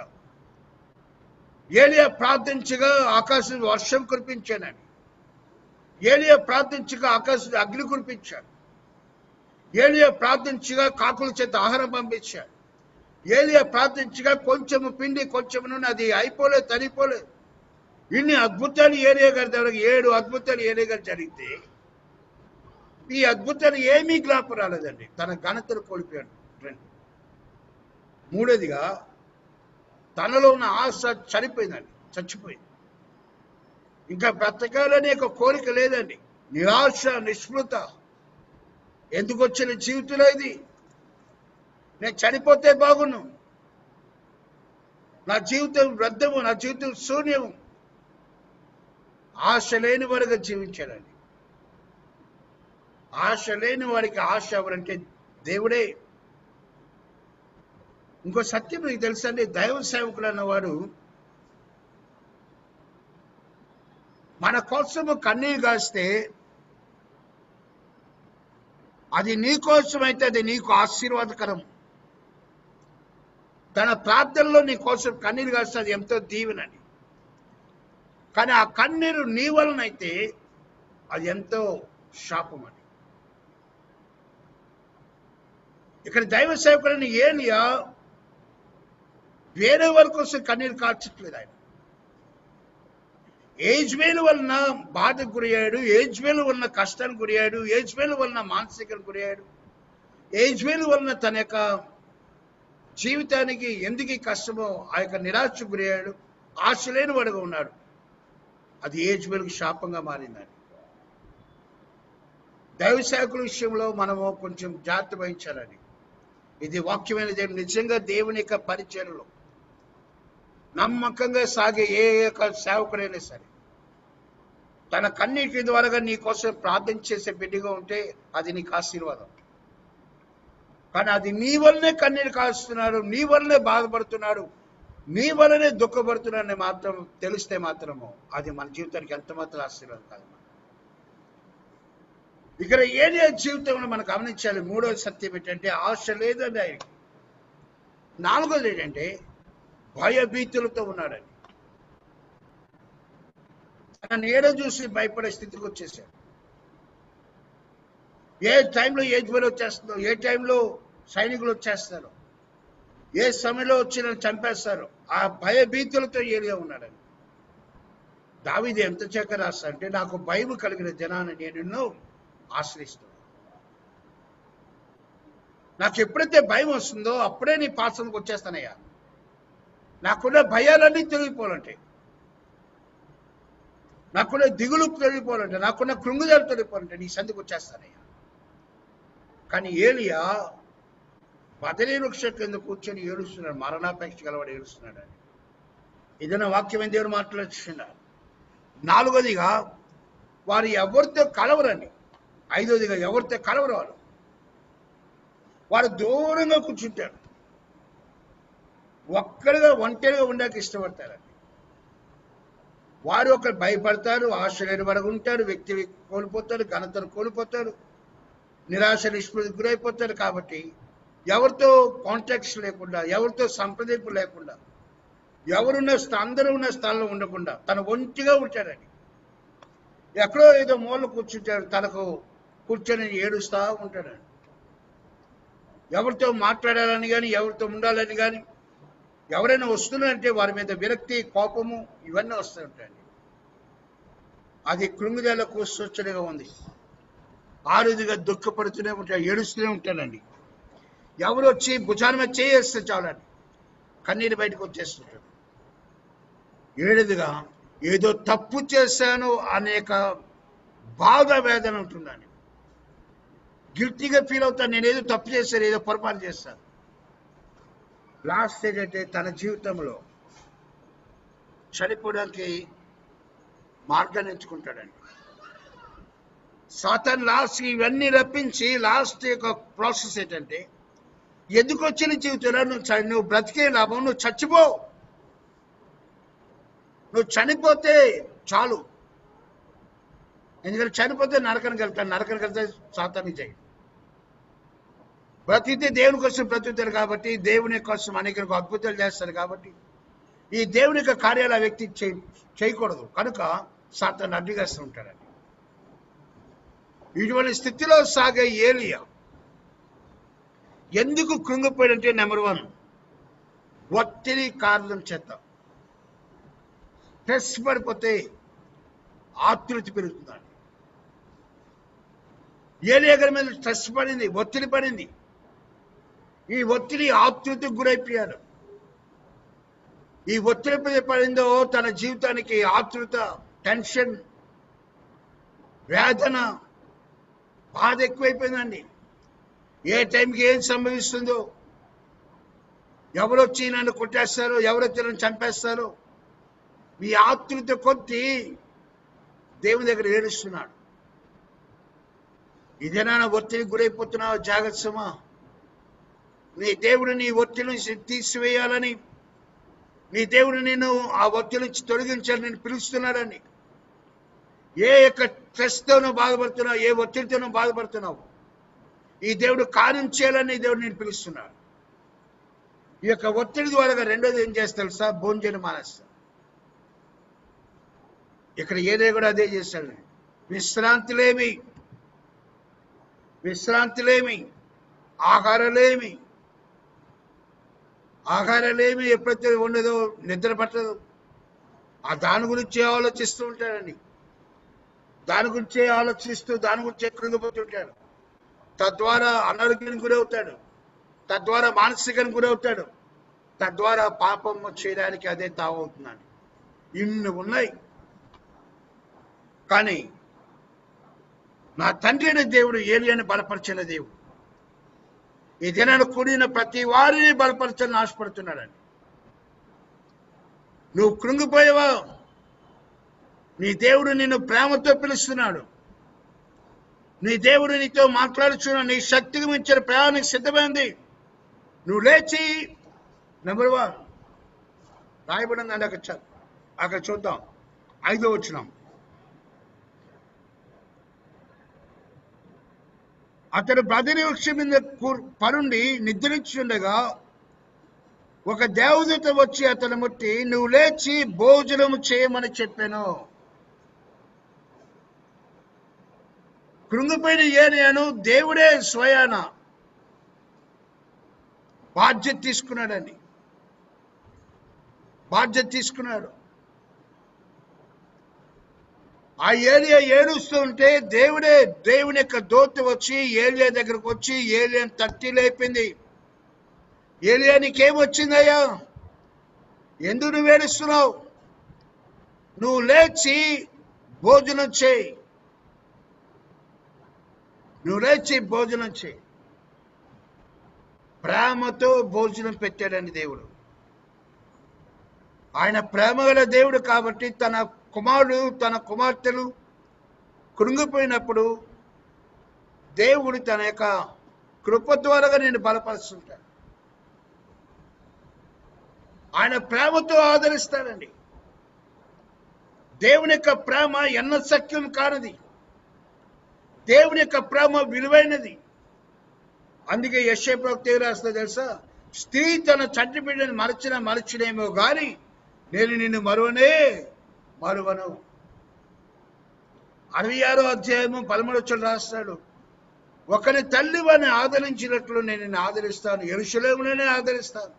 ఏలియా ప్రార్థించగా ఆకాశం వర్షం కురిపించానని ఏలియా ప్రార్థించగా ఆకాశం అగ్ని కురిపించాడు ఏలియా ప్రార్థించగా కాకుల చేత ఆహారం పంపించాడు ఏలియా ప్రార్థించగా కొంచెము పిండి కొంచెము నూనె అది అయిపోలేదు తరిపోలేదు ఇన్ని అద్భుతాలు ఏరియా గారి దగ్గర ఏడు అద్భుతాలు ఏరియా గారు జరిగితే ఈ అద్భుతాలు ఏమీ జ్ఞాపకం రాలేదండి తన ఘనతను కోల్పోయాడు రెండు మూడోదిగా తనలో ఉన్న ఆశ చనిపోయిందండి చచ్చిపోయింది ఇంకా బ్రతకాలనే ఒక కోరిక లేదండి నిరాశ నిస్పృత ఎందుకు వచ్చిన జీవితంలో ఇది నేను చనిపోతే బాగును నా జీవితం వ్యర్థము నా జీవితం శూన్యము ఆశ లేని వాడిగా జీవించాడండి ఆశ లేని వాడికి ఆశ ఎవరంటే దేవుడే ఇంకో సత్యం మీకు తెలుసండి దైవ సేవకులు అన్నవాడు మన కోసము కన్నీరు కాస్తే అది నీ కోసం అయితే అది నీకు ఆశీర్వాదకరం తన ప్రార్థనలో నీ కోసం కన్నీరు కాస్తే అది ఎంతో దీవెనండి కానీ ఆ కన్నీరు నీ వలనైతే అది ఎంతో శాపం అండి ఇక్కడ దైవ సేవకుడని ఏలియా వేరే వారి కోసం కన్నీరు కార్చట్లేదు ఆయన ఏజ్ వేలు వలన బాధకు గురయ్యాడు ఏజ్ వేలు వలన కష్టానికి గురయ్యాడు ఏజ్ వేలు వలన మానసిక గురయ్యాడు ఏజ్ వేలు వలన తన యొక్క జీవితానికి ఎందుకు ఈ కష్టమో ఆ యొక్క నిరాశకు గురయ్యాడు ఆశ లేని వాడుగా ఉన్నాడు అది ఏజ్ వేలుకు శాపంగా మారిందండి దైవ సేవకుల విషయంలో మనము కొంచెం జాగ్రత్త వహించాలని ఇది వాక్యమైన దేవుడు నిజంగా దేవుని యొక్క పరిచయంలో నమ్మకంగా సాగే ఏ యొక్క సేవకుడైనా సరే తన కన్నీటి ద్వారా నీ కోసం ప్రార్థన చేసే బిడ్డగా ఉంటే అది నీకు ఆశీర్వాదం కానీ అది నీ వల్లనే కన్నీరు కాస్తున్నాడు నీ వల్లనే బాధపడుతున్నాడు నీ వల్లనే దుఃఖపడుతున్నాడని మాత్రం తెలిస్తే మాత్రము అది మన జీవితానికి ఎంత మాత్రం ఆశీర్వాదం కాదు ఇక్కడ ఏరియా జీవితంలో మనం గమనించాలి మూడవ సత్యం ఏంటంటే ఆశ లేదని ఆయనకి నాలుగోది ఏంటంటే భయభీతులతో ఉన్నాడని తన నీడ చూసి భయపడే స్థితికి వచ్చేసాడు ఏ టైంలో ఏ జ్వరం వచ్చేస్తుందో ఏ టైంలో సైనికులు వచ్చేస్తారు ఏ సమయంలో వచ్చి నన్ను చంపేస్తారు ఆ భయభీతులతో ఏరియా ఉన్నాడని దావిది ఎంత చక్క రాస్తాడంటే నాకు భయం కలిగిన జనాన్ని నేను ఎన్నో ఆశ్రయిస్తున్నాను నాకు ఎప్పుడైతే భయం వస్తుందో అప్పుడే నీ పాసనకు వచ్చేస్తానయ్యా నాకున్న భయాలన్నీ తొలగిపోవాలంటే నాకున్న దిగులు తొలగిపోవాలంటే నాకున్న కృంగుదలు తొలగిపోవాలంటే నీ సందుకు వచ్చేస్తానయ్యా కానీ ఏలియా బదరీ వృక్ష కింద కూర్చొని ఏడుస్తున్నాడు మరణాపేక్ష గలవాడు ఏడుస్తున్నాడు అని ఏదైనా వాక్యమైన దేవుడు మాట్లాడుతున్నాడు నాలుగోదిగా వారు ఎవరితో కలవరండి ఐదోదిగా ఎవరితో కలవరు వారు వారు దూరంగా కూర్చుంటారు ఒక్కడిగా ఒంటరిగా ఉండడానికి ఇష్టపడతారండి వారు ఒకరు భయపడతారు ఆశ లేని వరకు ఉంటారు వ్యక్తి కోల్పోతారు ఘనతను కోల్పోతారు నిరాశ నిష్పృతికి గురైపోతారు కాబట్టి ఎవరితో కాంటాక్ట్స్ లేకుండా ఎవరితో సంప్రదింపు లేకుండా ఎవరున్న స్థ- అందరూ ఉన్న స్థలంలో ఉండకుండా తన ఒంటిగా ఉంటాడండి ఎక్కడో ఏదో మూల కూర్చుంటాడు తనకు కూర్చొని ఏడుస్తా ఉంటాడండి ఎవరితో మాట్లాడాలని కానీ ఎవరితో ఉండాలని కానీ ఎవరైనా వస్తున్నారంటే వారి మీద విరక్తి కోపము ఇవన్నీ వస్తూ ఉంటాయండి అది కృంగుదలకు సూచనగా ఉంది ఆరుదిగా దుఃఖపడుతూనే ఉంటాడు ఏడుస్తూనే ఉంటాడండి ఎవరు వచ్చి భుజాన మీద చేయేస్తే చాలండి కన్నీరు బయటకు వచ్చేస్తుంటాడు ఏడుదిగా ఏదో తప్పు చేశాను అనేక బాధ వేదన ఉంటుందండి గిల్టీగా ఫీల్ అవుతాను నేను ఏదో తప్పు చేశాను ఏదో పొరపాటు చేశాను లాస్ట్ స్టేజ్ అంటే తన జీవితంలో చనిపోవడానికి మార్గాన్ని ఎంచుకుంటాడండి సాతాన్ లాస్ట్ ఇవన్నీ రప్పించి లాస్ట్ యొక్క ప్రాసెస్ ఏంటంటే ఎందుకు వచ్చిన జీవితంలో నువ్వు చ- నువ్వు బ్రతికే లాభం నువ్వు చచ్చిపో నువ్వు చనిపోతే చాలు ఎందుకంటే చనిపోతే నరకనికి వెళ్తాను నరకనికి వెళ్తే సాతానికి చేయి బ్రతికితే దేవుని కోసం బ్రతుకుతారు కాబట్టి దేవుని కోసం అనేక అద్భుతాలు చేస్తారు కాబట్టి ఈ దేవుని యొక్క కార్యాలు ఆ వ్యక్తి చేయ చేయకూడదు కనుక సాతాన్ని అడ్డుగేస్తూ ఉంటాడండి ఇటువంటి స్థితిలో సాగే ఏలియా ఎందుకు కృంగిపోయాడంటే నెంబర్ వన్ ఒత్తిడి కారణం చేత స్ట్రెస్ పడిపోతే ఆతృత పెరుగుతుందండి ఏలియా గారి మీద స్ట్రెస్ పడింది ఒత్తిడి పడింది ఈ ఒత్తిడి ఆతృతకు గురైపోయాడు ఈ ఒత్తిడి మీద పడిందో తన జీవితానికి ఆతృత టెన్షన్ వేదన బాధ ఎక్కువైపోయిందండి ఏ టైంకి ఏం సంభవిస్తుందో ఎవరొచ్చి నన్ను కొట్టేస్తారో ఎవరొచ్చి నన్ను చంపేస్తారో మీ ఆతృత కొద్ది దేవుని దగ్గర ఏడుస్తున్నాడు ఇదేనా ఒత్తిడి గురైపోతున్నావు జాగ్రత్త సుమా నీ దేవుడు నీ ఒత్తిడి నుంచి తీసివేయాలని నీ దేవుడు నేను ఆ ఒత్తిడి నుంచి తొలగించాలని నేను పిలుస్తున్నాడని ఏ యొక్క స్ట్రెస్తోనూ బాధపడుతున్నావు ఏ ఒత్తిడితోనూ బాధపడుతున్నావు ఈ దేవుడు కార్యం చేయాలని దేవుడు నేను పిలుస్తున్నాడు ఈ యొక్క ఒత్తిడి ద్వారా రెండోది ఏం చేస్తాడు సార్ భోజనం మానేస్తాడు ఇక్కడ ఏదే కూడా అదే చేస్తాడు విశ్రాంతిలేమి విశ్రాంతిలేమి ఆహారలేమి ఆహారలేమి ఎప్పుడైతే ఉండదో నిద్ర పట్టదు ఆ దాని గురించి ఆలోచిస్తూ ఉంటాడండి దాని గురించే ఆలోచిస్తూ దాని గురించే కృంగిపోతుంటాడు తద్వారా అనారోగ్యానికి గురవుతాడు తద్వారా మానసికానికి గురవుతాడు తద్వారా పాపం చేయడానికి అదే తావవుతున్నాడు ఇన్ని ఉన్నాయి కానీ నా తండ్రి అయిన దేవుడు ఏలియాని బలపరిచిన దేవుడు ఈ దినాన్ని కూడిన ప్రతి వారిని బలపరచాలని ఆశపడుతున్నాడండి నువ్వు కృంగిపోయావా నీ దేవుడు నిన్ను ప్రేమతో పిలుస్తున్నాడు నీ దేవుడు నీతో మాట్లాడుచున్నాడు నీ శక్తికి మించిన ప్రయాణం సిద్ధమైంది నువ్వు లేచి నెంబర్ వన్ రాయబడిందండి అక్కడ చ- అక్కడ చూద్దాం ఐదో వచ్చినాం అతడు బదిరి వృక్షం మీద కూర్- పరుండి నిద్రించుండగా ఒక దేవదూత వచ్చి అతను ముట్టి నువ్వు లేచి భోజనము చేయమని చెప్పాను కృంగిపోయిన ఏరియాను దేవుడే స్వయాన బాధ్యత తీసుకున్నాడండి బాధ్యత తీసుకున్నాడు ఆ ఏలియా ఏడుస్తూ ఉంటే దేవుడే దేవుని యొక్క దోత వచ్చి ఏలియా దగ్గరకు వచ్చి ఏలియాని తట్టి లేపింది ఏలియా నీకేమొచ్చిందయ్యా ఎందుకు నువ్వు ఏడుస్తున్నావు నువ్వు లేచి భోజనం చేయి నువ్వు లేచి భోజనం చేయి ప్రేమతో భోజనం పెట్టాడండి దేవుడు ఆయన ప్రేమ గల దేవుడు కాబట్టి తన కుమారుడు తన కుమార్తెలు కృంగిపోయినప్పుడు దేవుడు తన యొక్క కృప ద్వారాగా నేను బలపరుస్తుంటాడు ఆయన ప్రేమతో ఆదరిస్తాడండి దేవుని యొక్క ప్రేమ ఎన్న సఖ్యం కానిది దేవుని యొక్క ప్రేమ విలువైనది అందుకే యశ్వ ప్రవక్త ఏం రాస్తుందో తెలుసా స్త్రీ తన చంటి బిడ్డని మరచిన మరచినేమో గాని నేను నిన్ను మరువనే మరువను అరవై ఆరో అధ్యాయము పదమూడు వచ్చి రాస్తాడు ఒకని తల్లి వారిని ఆదరించినట్లు నేను నిన్ను ఆదరిస్తాను ఎరుషులేములనే ఆదరిస్తాను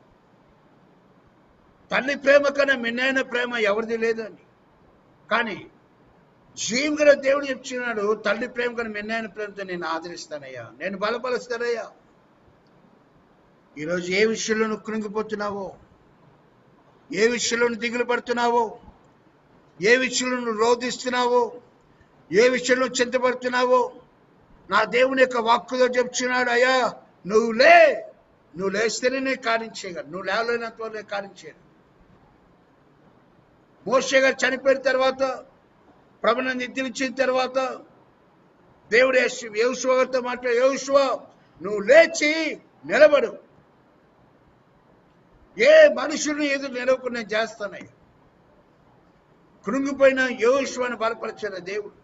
తల్లి ప్రేమ కన్నా మిన్నైన ప్రేమ ఎవరిది లేదండి కానీ జీవగల దేవుడు చెప్తున్నాడు తల్లి ప్రేమ కన్నా మిన్నైన ప్రేమతో నేను ఆదరిస్తానయ్యా నేను బలపరుస్తానయ్యా ఈరోజు ఏ విషయంలో నువ్వు కృంగిపోతున్నావో ఏ విషయంలో నువ్వు దిగులు పడుతున్నావో ఏ విషయంలో నువ్వు రోధిస్తున్నావో ఏ విషయంలో చింతపడుతున్నావో నా దేవుని యొక్క వాక్కుతో చెప్తున్నాడు అయ్యా నువ్వు లే నువ్వు లేస్తేనే నేను కార్యం చేయగలను నువ్వు లేవలేనంత వరకు నేను కార్యం చేయను మోషే గారు చనిపోయిన తర్వాత ప్రభుని నిద్రించిన తర్వాత దేవుడు యేసువ గారితో మాట్లాడు యేసువ నువ్వు లేచి నిలబడు ఏ మనుషుల్ని ఎదురు నిలవకుండా నేను చేస్తానయ్యా కృంగిపోయిన యోశ్వాన్ని బలపరిచిన దేవుడు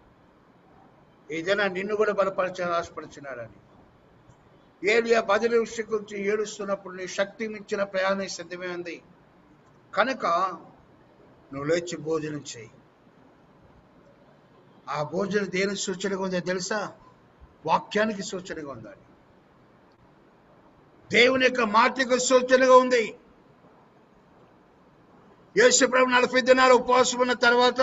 ఏదైనా నిన్ను కూడా బలపరచాలని ఆశపడుచున్నాడని ఏలియా బదిలీ విషయం గురించి ఏడుస్తున్నప్పుడు నీ శక్తి మించిన ప్రయాణం సిద్ధమే ఉంది కనుక నువ్వు లేచి భోజనం చేయి ఆ భోజనం దేని సూచనగా ఉందో తెలుసా వాక్యానికి సూచనగా ఉందని దేవుని యొక్క మాటకు సూచనగా ఉంది యేసుప్రభు నలభై దినాలు ఉపవాసం ఉన్న తర్వాత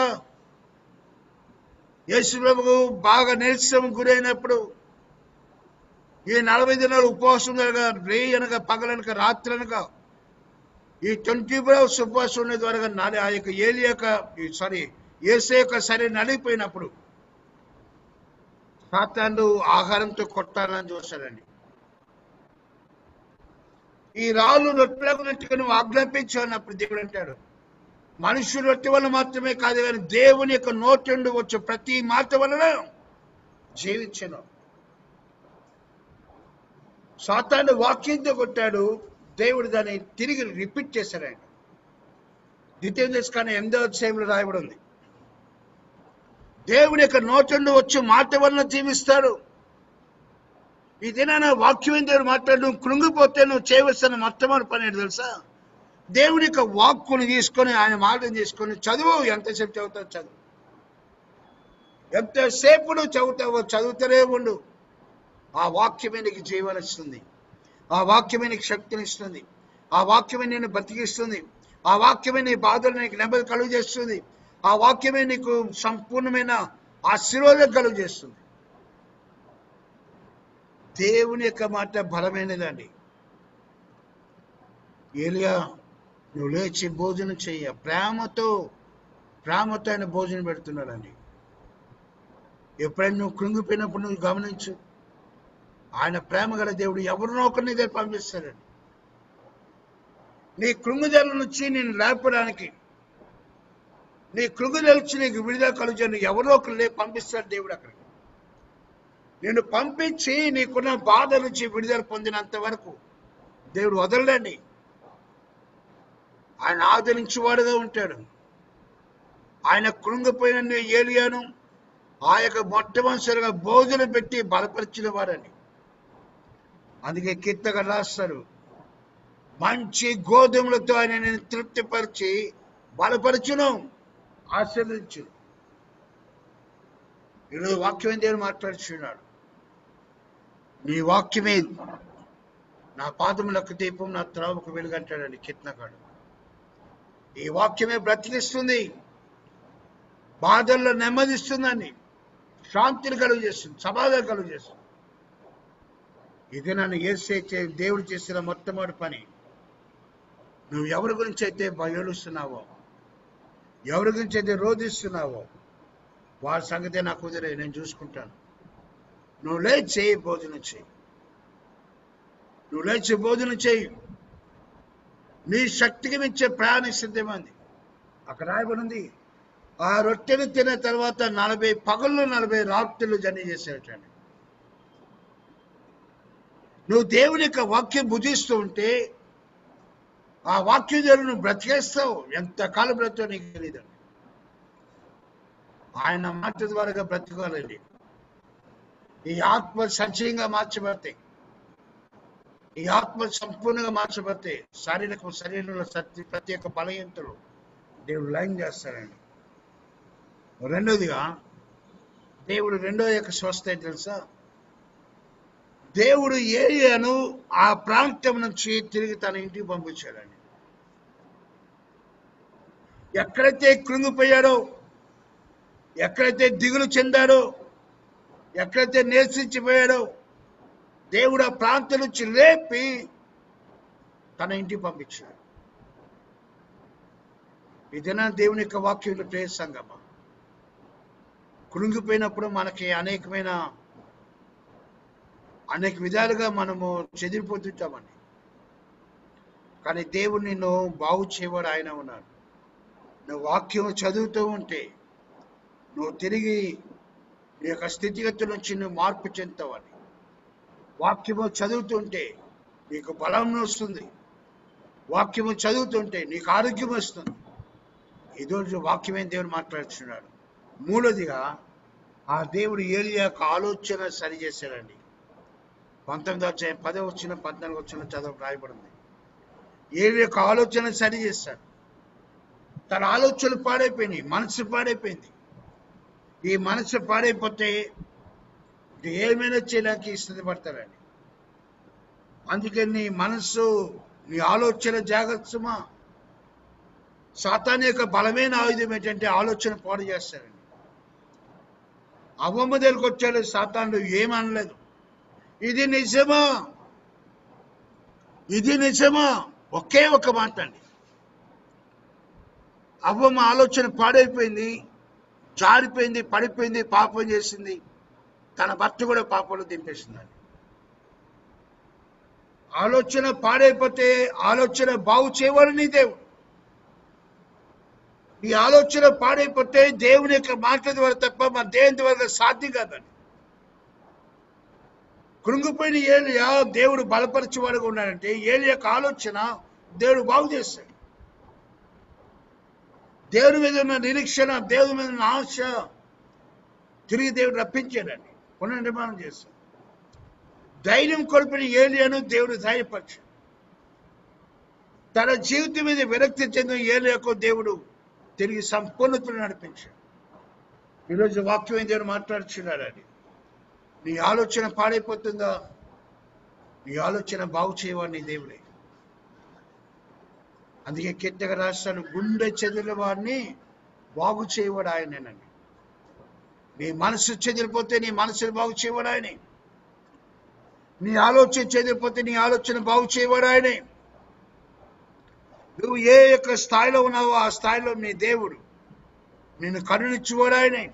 యేసుప్రభుకు బాగా నీరసం గురైనప్పుడు ఈ నలభై దినాలు ఉపవాసం అనగా రే అనగా పగలనక రాత్రి అనగా ఈ ట్వంటీ ఫోర్ అవర్స్ ఉపవాసం ఉన్న ద్వారా నాది ఆ యొక్క ఏలి యొక్క సారీ ఏసే యొక్క సరే నలిగిపోయినప్పుడు సాతాను ఆహారంతో కొట్టాలని చూస్తాడండి ఈ రాళ్ళు రొట్టెలకు నెట్టుకుని నువ్వు ఆజ్ఞాపించు అన్నప్పుడు దేవుడు అంటాడు మనుషులు రొట్టె వల్ల మాత్రమే కాదు కానీ దేవుని యొక్క నోటి నుండి వచ్చే ప్రతి మాట వలన జీవించను సాతాను వాక్యంతో కొట్టాడు దేవుడు దాన్ని తిరిగి రిపీట్ చేశాడు ఆయన ద్వితీయ దశకాన్ని ఎనిమిదో అధ్యాయంలో రాయబడి ఉంది దేవుని యొక్క నోటి నుండి వచ్చే మాట వలన జీవిస్తాడు ఈ దినాన వాక్యం దేవుడు మాట్లాడు నువ్వు కృంగిపోతే నువ్వు చేయవలసిన మొట్టమొదటి పని ఏంటి తెలుసా దేవుని యొక్క వాక్కుని తీసుకొని ఆయన మాటను తీసుకొని చదువు ఎంతసేపు చదువుతావు చదువు ఎంతసేపు నువ్వు చదువుతావో చదువుతూనే ఉండు ఆ వాక్యమే నీకు జీవనిస్తుంది ఆ వాక్యమే నీకు శక్తినిస్తుంది ఆ వాక్యమే నేను బతికిస్తుంది ఆ వాక్యమే నీ బాధలు నీకు నెమ్మది కలుగు చేస్తుంది ఆ వాక్యమే నీకు సంపూర్ణమైన ఆశీర్వాదం కలుగు చేస్తుంది దేవుని యొక్క మాట బలమైనదండి ఏలియా నువ్వు లేచి భోజనం చెయ్య ప్రేమతో ప్రేమతో ఆయన భోజనం పెడుతున్నాడండి ఎప్పుడైనా నువ్వు కృంగిపోయినప్పుడు నువ్వు గమనించు ఆయన ప్రేమ గల దేవుడు ఎవరినో ఒకరిని దగ్గర పంపిస్తాడండి నీ కృంగుదల నుంచి నేను లేపడానికి నీ కృంగుదల నుంచి నీకు విడుదల కలుగుతాను ఎవరో ఒకరు లే పంపిస్తాడు దేవుడు అక్కడికి నేను పంపించి నీకున్న బాధ నుంచి విడుదల పొందినంత వరకు దేవుడు వదలడండి ఆయన ఆదరించేవాడుగా ఉంటాడు ఆయన కృంగిపోయిన ఏలియాను ఆ యొక్క మొట్టమొదటిసారిగా భోజనం పెట్టి బలపరిచిన వాడని అందుకే కీర్తగా రాస్తారు మంచి గోధుమలతో ఆయన నేను తృప్తిపరిచి బలపరచును ఆశీర్వదించు ఈరోజు వాక్యం దేవుడు మాట్లాడుచున్నాడు నీ వాక్యమే నా పాదములకు దీపం నా త్రావుకు వెలుగంటాడని కీర్తనగాడు ఈ వాక్యమే బ్రతికిస్తుంది బాధల్లో నెమ్మదిస్తుందని శాంతిని కలుగు చేస్తుంది సమాధానం కలుగు చేస్తుంది ఇది నన్ను ఏసే చే- దేవుడు చేసిన మొట్టమొదటి పని నువ్వు ఎవరి గురించి అయితే బయలుస్తున్నావో ఎవరి గురించి అయితే రోధిస్తున్నావో వారి సంగతే నాకు కుదిరే నేను చూసుకుంటాను నువ్వు లేచి భోజనం చేయి నువ్వు లేచి భోజనం చేయి నీ శక్తికి మించే ప్రయాణ సిద్ధమైంది అక్కడ రాయబడి ఉంది ఆ రొట్టెను తిన్న తర్వాత నలభై పగళ్ళు నలభై రాత్రులు జర్నీ చేసేటండి నువ్వు దేవుని యొక్క వాక్యం భుజిస్తూ ఉంటే ఆ వాక్యం ద్వారా నువ్వు బ్రతికేస్తావు ఎంతకాలం బ్రతుకో నీకు తెలియదు ఆయన మాట ద్వారా బ్రతకాలండి ఈ ఆత్మ సజీవంగా మార్చబడతాయి ఈ ఆత్మ సంపూర్ణంగా మార్చబడతాయి శారీరక శరీరంలో సత్య ప్రతి ఒక్క బలహీనతలు దేవుడు లైన్ చేస్తాడండి రెండోదిగా దేవుడు రెండో యొక్క స్వస్థ ఏంటి తెలుసా దేవుడు ఏలియాను ఆ ప్రాంతం నుంచి తిరిగి తన ఇంటికి పంపించాడండి ఎక్కడైతే కృంగిపోయాడో ఎక్కడైతే దిగులు చెందాడో ఎక్కడైతే నిరసించిపోయాడో దేవుడు ఆ ప్రాంతం నుంచి లేపి తన ఇంటికి పంపించాడు ఇదేనా దేవుని యొక్క వాక్యంలో ప్రేయ సంగమా కృంగిపోయినప్పుడు మనకి అనేకమైన అనేక విధాలుగా మనము చెదిరిపోతుంటామండి కానీ దేవుడు నిన్ను బాగు చేయవాడు ఆయన ఉన్నాడు నువ్వు వాక్యం చదువుతూ ఉంటే నువ్వు తిరిగి నీ యొక్క స్థితిగతుల నుంచి నువ్వు మార్పు చెందుతావని వాక్యము చదువుతుంటే నీకు బలం వస్తుంది వాక్యము చదువుతుంటే నీకు ఆరోగ్యం వస్తుంది ఈరోజు వాక్యమే దేవుడు మాట్లాడుతున్నాడు మూడోదిగా ఆ దేవుడు ఏలియా యొక్క ఆలోచన సరి చేశాడండి పంతొమ్మిది వచ్చే పదో వచ్చిన పద్నాలుగు వచ్చిన చదువు రాయబడింది ఏలి యొక్క ఆలోచన సరి చేశాడు తన ఆలోచనలు పాడైపోయినాయి మనసు పాడైపోయింది ఈ మనసు పాడైపోతే ఇక ఏమైనా చేయడానికి సిద్ధపడతారండి అందుకే నీ మనస్సు నీ ఆలోచన జాగ్రత్త సుమా సాతాన్ యొక్క బలమైన ఆయుధం ఏంటంటే ఆలోచన పాడు చేస్తారండి అవ్వమ్మ దగ్గరికి వచ్చాడు సాతానుడు ఏమనలేదు ఇది నిజమా ఇది నిజమా ఒకే ఒక మాట అండి అవ్వమ్మ ఆలోచన పాడైపోయింది జారిపోయింది పడిపోయింది పాపం చేసింది తన భర్త కూడా పాపంలో దింపేసిందండి ఆలోచన పాడైపోతే ఆలోచన బాగు చేయవాడు నీ దేవుడు ఈ ఆలోచన పాడైపోతే దేవుని యొక్క మాటల ద్వారా తప్ప మన దేవుని ద్వారా సాధ్యం కాదండి కృంగిపోయిన ఏలియా దేవుడు బలపరిచేవాడుగా ఉన్నాడంటే ఏలి యొక్క ఆలోచన దేవుడు బాగు చేస్తాడు దేవుని మీద ఉన్న నిరీక్షణ దేవుని మీద ఉన్న ఆశ తిరిగి దేవుడు రప్పించాడండి పునర్నిర్మాణం చేస్తాడు ధైర్యం కొలిపిన ఏలియాను దేవుడు ధైర్యపరిచాడు తన జీవితం మీద విరక్తి చెందిన ఏలియాకు దేవుడు తిరిగి సంపూర్ణతను నడిపించాడు ఈరోజు వాక్యం ఏం దేవుడు మాట్లాడుచున్నాడండి నీ ఆలోచన పాడైపోతుందా నీ ఆలోచన బాగు చేయవాడు నీ దేవుడే అందుకే కీర్తక రాష్ట్రాలు గుండె చెదిరిన వాడిని బాగు చేయవాడు ఆయనేనండి నీ మనసు చెదిరిపోతే నీ మనసును బాగు చేయవాడు ఆయనే నీ ఆలోచన చెదిరిపోతే నీ ఆలోచన బాగు చేయవాడు ఆయనే నువ్వు ఏ యొక్క స్థాయిలో ఉన్నావో ఆ స్థాయిలో నీ దేవుడు నిన్ను కరుణించువాడు ఆయనే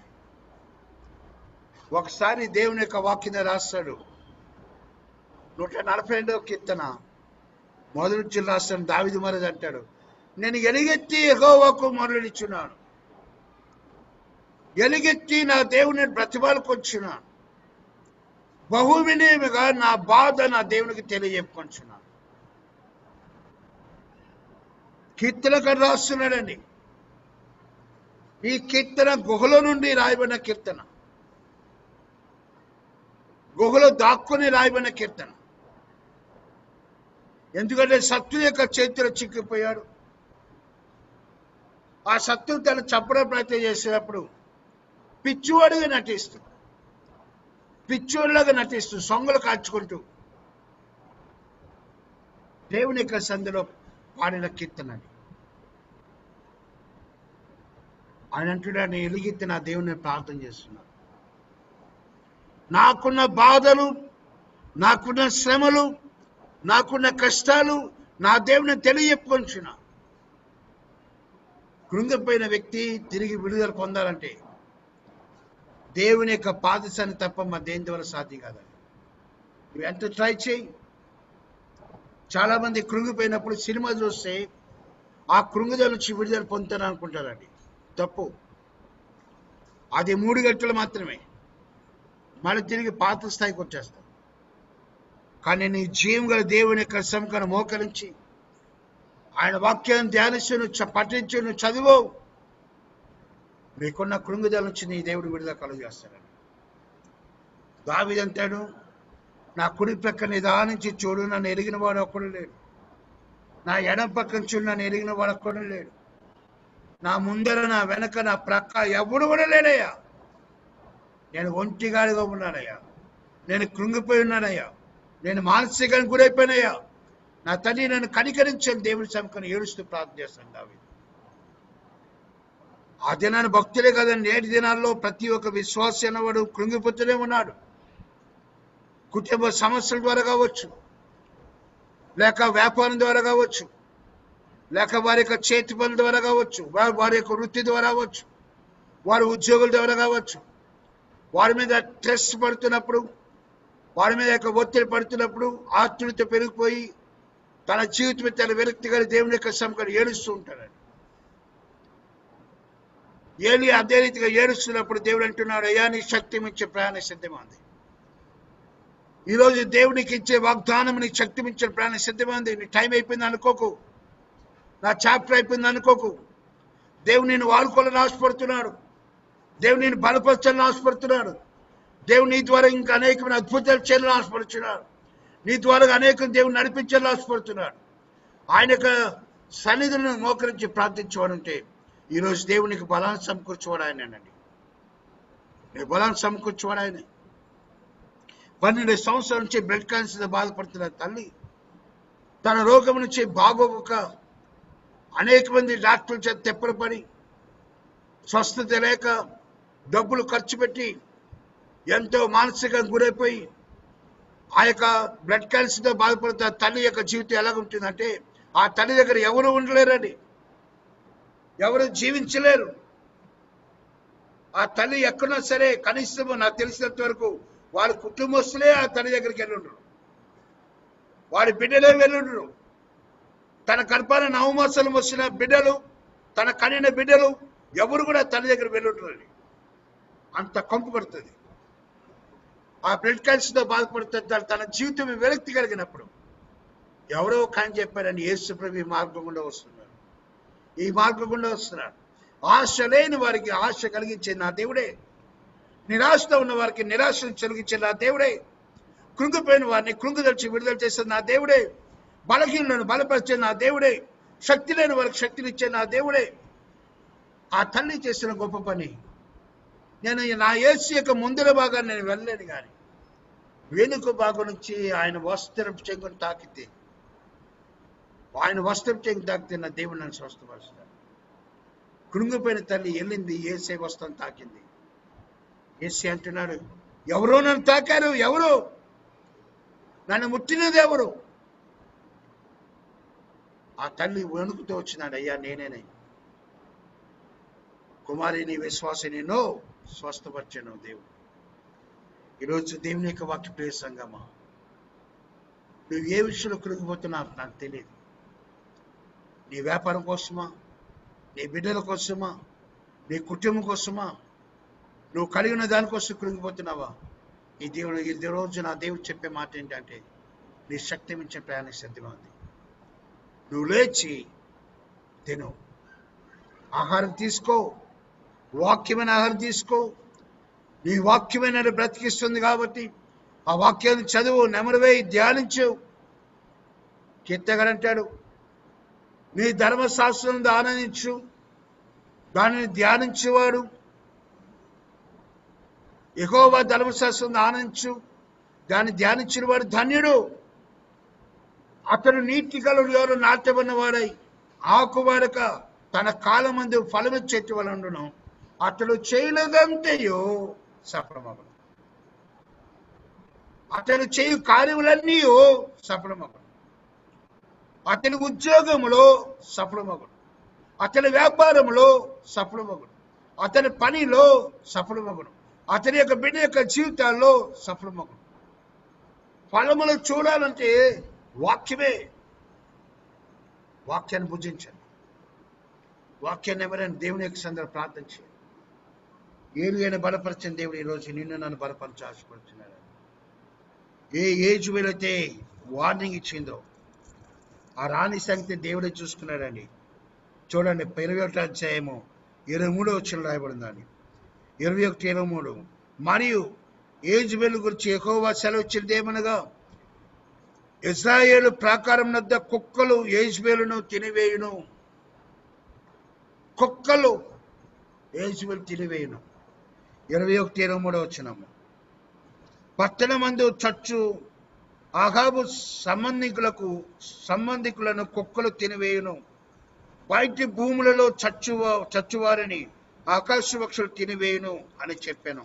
ఒకసారి దేవుని యొక్క వాక్యం రాస్తాడు నూట నలభై రెండవ కీర్తన మొదటి నుంచి రాస్తాను దావిది మరది అంటాడు నేను ఎలుగెత్తి ఎగోవాకు మొరలిచ్చున్నాను ఎలుగెత్తి నా దేవుని బ్రతిమాలకొచ్చున్నాను బహువినేమిగా నా బాధ నా దేవునికి తెలియజెప్పుకొంచున్నాను కీర్తన రాస్తున్నాడండి ఈ కీర్తన గుహలో నుండి రాయబడిన కీర్తన గుహలో దాక్కుని రాయబడిన కీర్తన ఎందుకంటే శత్రు యొక్క చేతిలో చిక్కిపోయాడు ఆ శత్రువు తను చంపడం ప్రయత్నం చేసేటప్పుడు పిచ్చివాడుగా నటిస్తూ పిచ్చోళ్ళగా నటిస్తూ సొంగలు కాల్చుకుంటూ దేవుని యొక్క సంధిలో పాడిన కీర్తన అది. ఆయన అంటున్నాడు నేను ఎలుగెత్తి నా దేవుని ప్రార్థన చేస్తున్నాను నాకున్న బాధలు నాకున్న శ్రమలు నాకున్న కష్టాలు నా దేవుని తెలియచెప్పుకొంచున్నా కృంగిపోయిన వ్యక్తి తిరిగి విడుదల పొందాలంటే దేవుని యొక్క పాదశాన్ని తప్ప మా దేని ద్వారా సాధ్యం కాదండి నువ్వు ఎంత ట్రై చేయి చాలా మంది కృంగిపోయినప్పుడు సినిమా చూస్తే ఆ కృంగుదల నుంచి విడుదల పొందుతాను అనుకుంటారండి తప్పు అది మూడు గంటలు మాత్రమే మళ్ళీ తిరిగి పాత స్థాయికి వచ్చేస్తాం కానీ నీ జీవం గల దేవుని యొక్క సముఖను మోకరించి ఆయన వాక్యాన్ని ధ్యానిస్తూ నువ్వు చ- పఠించు నువ్వు చదువు నీకున్న కృంగుదల నుంచి నీ దేవుడు విడుదల కలుగు చేస్తాడని దావిదంటాడు నా కుడి ప్రక్క నిదానించి చూడు నన్ను ఎరిగిన వాడు ఒక్కడు లేడు నా ఎడం పక్కన చూడు నన్ను ఎరిగిన వాడు ఒక్కడు లేడు నా ముందర నా వెనక నా ప్రక్క ఎవడు కూడా లేడయ్యా నేను ఒంటిగాడిగా ఉన్నానయ్యా నేను కృంగిపోయి ఉన్నానయ్యా నేను మానసికంగా గురైపోయినయ్యా నా తండ్రి నన్ను కనికరించని దేవుడి సముఖం ఏడుస్తూ ప్రార్థన చేస్తాను దావి ఆ దినాన్ని భక్తులే కదండి నేటి దినాల్లో ప్రతి ఒక్క విశ్వాస అనేవాడు కృంగిపోతూనే ఉన్నాడు కుటుంబ సమస్యల ద్వారా కావచ్చు లేక వ్యాపారం ద్వారా కావచ్చు లేక వారి యొక్క చేతి పనుల ద్వారా కావచ్చు వా- వారి యొక్క వృత్తి ద్వారా కావచ్చు వారి ఉద్యోగుల ద్వారా కావచ్చు వారి మీద స్ట్రెస్ పడుతున్నప్పుడు వారి మీద యొక్క ఒత్తిడి పడుతున్నప్పుడు ఆతుడితో పెరిగిపోయి తన జీవితం మీద తన విరక్తి గల దేవుని యొక్క సముఖం ఏడుస్తూ ఉంటాడు ఏలి అదే రీతిగా ఏడుస్తున్నప్పుడు దేవుడు అంటున్నాడు అయ్యా నీ శక్తి మించే ప్రయాణ సిద్ధమా ఉంది ఈరోజు దేవునికి ఇచ్చే వాగ్దానం నీకు శక్తి మించిన ప్రయాణ సిద్ధమా ఉంది నీ టైం అయిపోయింది అనుకోకు నా చాప్టర్ అయిపోయింది అనుకోకు దేవుడు నేను వాడుకోవాలని ఆశపడుతున్నాడు దేవుడు నేను బలపరచాలని ఆశపడుతున్నాడు దేవుడు నీ ద్వారా ఇంకా అనేకమైన అద్భుతాలు చేయాలని ఆశపడుతున్నాడు నీ ద్వారా అనేక దేవుడు నడిపించాలని ఆశపడుతున్నాడు ఆయన యొక్క సన్నిధులను మోకరించి ప్రార్థించేవాడంటే ఈరోజు దేవునికి బలాన్ని సమకూర్చేవాడు ఆయనేనండి నీ బలాన్ని సమకూర్చేవాడు ఆయనే పన్నెండు సంవత్సరాల నుంచి బ్లడ్ క్యాన్సర్ బాధపడుతున్న తల్లి తన రోగం నుంచి బాగోక అనేక మంది డాక్టర్ల చేత తెప్పలపడి స్వస్థత లేక డబ్బులు ఖర్చు పెట్టి ఎంతో మానసికంగా గురైపోయి ఆ యొక్క బ్లడ్ క్యాన్సర్తో బాధపడుతున్న తల్లి యొక్క జీవితం ఎలాగుంటుందంటే ఆ తల్లి దగ్గర ఎవరు ఉండలేరండి ఎవరు జీవించలేరు ఆ తల్లి ఎక్కడున్నా సరే కనీసం నాకు తెలిసినంత వరకు వాళ్ళ కుటుంబస్తులే ఆ తల్లి దగ్గరికి వెళ్ళుండ్రు వాడి బిడ్డలే వెళ్ళుండ్రు తన గర్భాన నవమాసాలు వచ్చిన బిడ్డలు తన కనిన బిడ్డలు ఎవరు కూడా తల్లి దగ్గర వెళ్ళుంటారని అంత కంపు పడుతుంది ఆ బ్లడ్ క్యాన్సర్తో బాధపడుతుంది తన- తన జీవితం విరక్తి కలిగినప్పుడు ఎవరో కానీ చెప్పారని యేసు ప్రభు ఈ మార్గం గుండా వస్తున్నారు ఈ మార్గం గుండా వస్తున్నాడు ఆశ లేని వారికి ఆశ కలిగించే నా దేవుడే నిరాశతో ఉన్న వారికి నిరాశను కలిగించే నా దేవుడే కృంగిపోయిన వారిని కృంగుదలిచి విడుదల చేసే నా దేవుడే బలహీనులను బలపరిచే నా దేవుడే శక్తి లేని వారికి శక్తినిచ్చే నా దేవుడే ఆ తల్లి చేసిన గొప్ప పని నేను నా యేసు యొక్క ముందర భాగాన్ని నేను వెళ్ళలేను కానీ వెనుక భాగం నుంచి ఆయన వస్త్రం చెంగుని తాకితే ఆయన వస్త్రం చెంగు తాకితే నా దేవుడు నన్ను స్వస్థపరుస్తాడు కృంగిపోయిన తల్లి వెళ్ళింది ఏసే వస్త్రం తాకింది ఏసే అంటున్నాడు ఎవరో నన్ను తాకారు ఎవరు నన్ను ముట్టినది ఎవరు ఆ తల్లి వణుకుతూ వచ్చినాడు అయ్యా నేనేనే కుమారి నీ విశ్వాసని నో స్వస్థపరచను దేవుడు ఈరోజు దేవుని యొక్క వాక్య ప్రియ సంగమా నువ్వు ఏ విషయంలో కృంగిపోతున్నావు నాకు తెలియదు నీ వ్యాపారం కోసమా నీ బిడ్డల కోసమా నీ కుటుంబం కోసమా నువ్వు కలిగిన దానికోసం కృంగిపోతున్నావా ఈ దేవుడు ఈ రోజు నా దేవుడు చెప్పే మాట ఏంటంటే నీ శక్తి మించే ప్రయాణం సిద్ధంగా ఉంది నువ్వు లేచి తిను ఆహారం తీసుకో వాక్యమైన ఆహారం తీసుకో నీ వాక్యమైన బ్రతికిస్తుంది కాబట్టి ఆ వాక్యాన్ని చదువు నెమరువేయి ధ్యానించు కీర్తగడంటాడు నీ ధర్మశాస్త్రం ఆనందించు దానిని ధ్యానించేవాడు ఎగోవా ధర్మశాస్త్రం ఆనందించు దాన్ని ధ్యానించిన వాడు ధన్యుడు అతను నీటి కలుడు ఎవరు నాట్యమన్నవాడై ఆకువాడక తన కాలమందు ఫలమిచ్చేటి వలనను అతడు చేయలేదంతయో సఫలమగును అతడు చేయు కార్యములన్నీ సఫలమగును అతని ఉద్యోగములో సఫలమగును అతని వ్యాపారములో సఫలమగును అతని పనిలో సఫలమగును అతని యొక్క బిడ్డ యొక్క జీవితాల్లో సఫలమగును ఫలములు చూడాలంటే వాక్యమే వాక్యాన్ని భుజించండి వాక్యాన్ని ఎవరైనా దేవుని యొక్క సందర్భ ప్రార్థన చేయండి ఏలియని బలపరిచిన దేవుడు ఈరోజు నిన్ను నన్ను బలపరచు ఆశపడుతున్నాడు ఏ ఏజ్ వీలైతే వార్నింగ్ ఇచ్చిందో ఆ రాణి సంగతి దేవుడే చూసుకున్నాడండి చూడండి ఇరవై ఒకటి అధ్యాయము ఇరవై మూడో వచ్చిన రాయబడిందండి ఇరవై ఒకటి ఇరవై మూడు మరియు ఏజ్ వెలు గురించి ఎక్కువ సెలవు ఇచ్చింది ఏమనగా ఇజ్రాయేలు ప్రాకారం వద్ద కుక్కలు ఏజ్బేలును తినివేయును కుక్కలు ఏజ్బేలు తినివేయును ఇరవై ఒకటి ఇరవై మూడో వచ్చినము పట్టణమందు చచ్చు ఆహాబు సంబంధికులకు సంబంధికులను కుక్కలు తినివేయును బయటి భూములలో చచ్చువ చచ్చువారిని ఆకాశ పక్షులు తినివేయును అని చెప్పాను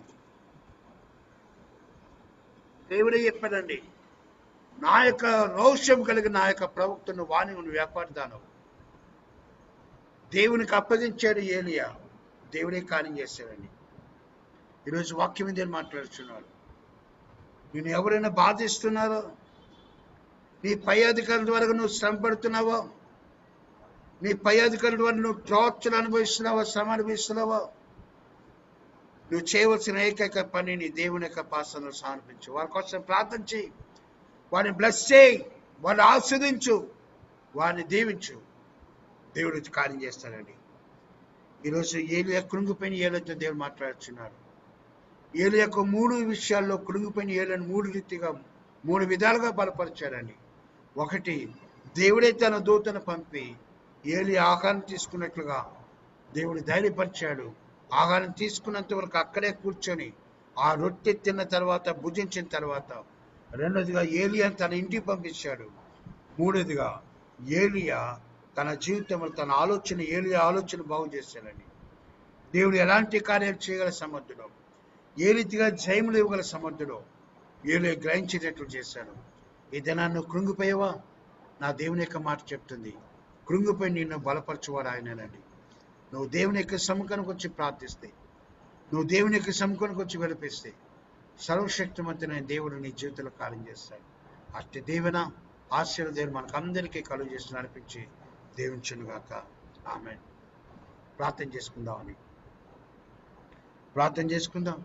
దేవుడే చెప్పాడండి నా యొక్క రౌష్యం కలిగిన నా యొక్క ప్రవక్తను వాణి వ్యాపారదాను దేవునికి అప్పగించాడు ఏలియా దేవుడే కార్యం చేశాడండి ఈరోజు వాక్యం మీద మాట్లాడుతున్నాడు నేను ఎవరైనా బాధిస్తున్నారో నీ పై అధికారుల ద్వారా నువ్వు శ్రమ పడుతున్నావా నీ పై అధికారుల ద్వారా నువ్వు టార్చర్ అనుభవిస్తున్నావా శ్రమ అనుభవిస్తున్నావా నువ్వు చేయవలసిన ఏకైక పని నీ దేవుని యొక్క పాసనలు సమర్పించు వారి కోసం ప్రార్థన చేయి వారిని బ్లెస్ చేయి వారిని ఆస్వాదించు వారిని దీవించు దేవుడు కార్యం చేస్తాడండి ఈరోజు ఏలు యొక్క కృంగిపోయిన ఏలతో దేవుడు మాట్లాడుతున్నాడు ఏలు యొక్క మూడు విషయాల్లో కృంగిపోయిన ఏలను మూడు రీతిగా మూడు విధాలుగా బలపరిచాడండి ఒకటి దేవుడే తన దూతను పంపి ఏలి ఆహారం తీసుకున్నట్లుగా దేవుడు ధైర్యపరిచాడు ఆహారం తీసుకున్నంత వరకు అక్కడే కూర్చొని ఆ రొట్టె తిన్న తర్వాత భుజించిన తర్వాత రెండోదిగా ఏలియా తన ఇంటికి పంపించాడు మూడోదిగా ఏలియా తన జీవితంలో తన ఆలోచన ఏలి ఆలోచన బాగు చేశాడండి దేవుడు ఎలాంటి కార్యాలు చేయగల సమర్థుడు ఏ రీతిగా జయములు ఇవ్వగల సమర్థుడు ఏలు గ్రహించేటట్లు చేశాడు ఈ దినాన్ని కృంగిపోయావా నా దేవుని యొక్క మాట చెప్తుంది కృంగిపోయి నిన్ను బలపరచువాడు ఆయనేనండి నువ్వు దేవుని యొక్క సముఖానికి వచ్చి ప్రార్థిస్తే నువ్వు దేవుని యొక్క సముఖానికి వచ్చి విలిపిస్తే సర్వశక్తిమంతుడైన దేవుడు నీ జీవితంలో కార్యం చేస్తాడు అట్టి దేవున ఆశీర్వదేవుడు మనకు అందరికీ కలుగు చేసి నడిపించి దీవించునుగాక ఆమె ప్రార్థన చేసుకుందామని ప్రార్థన చేసుకుందాం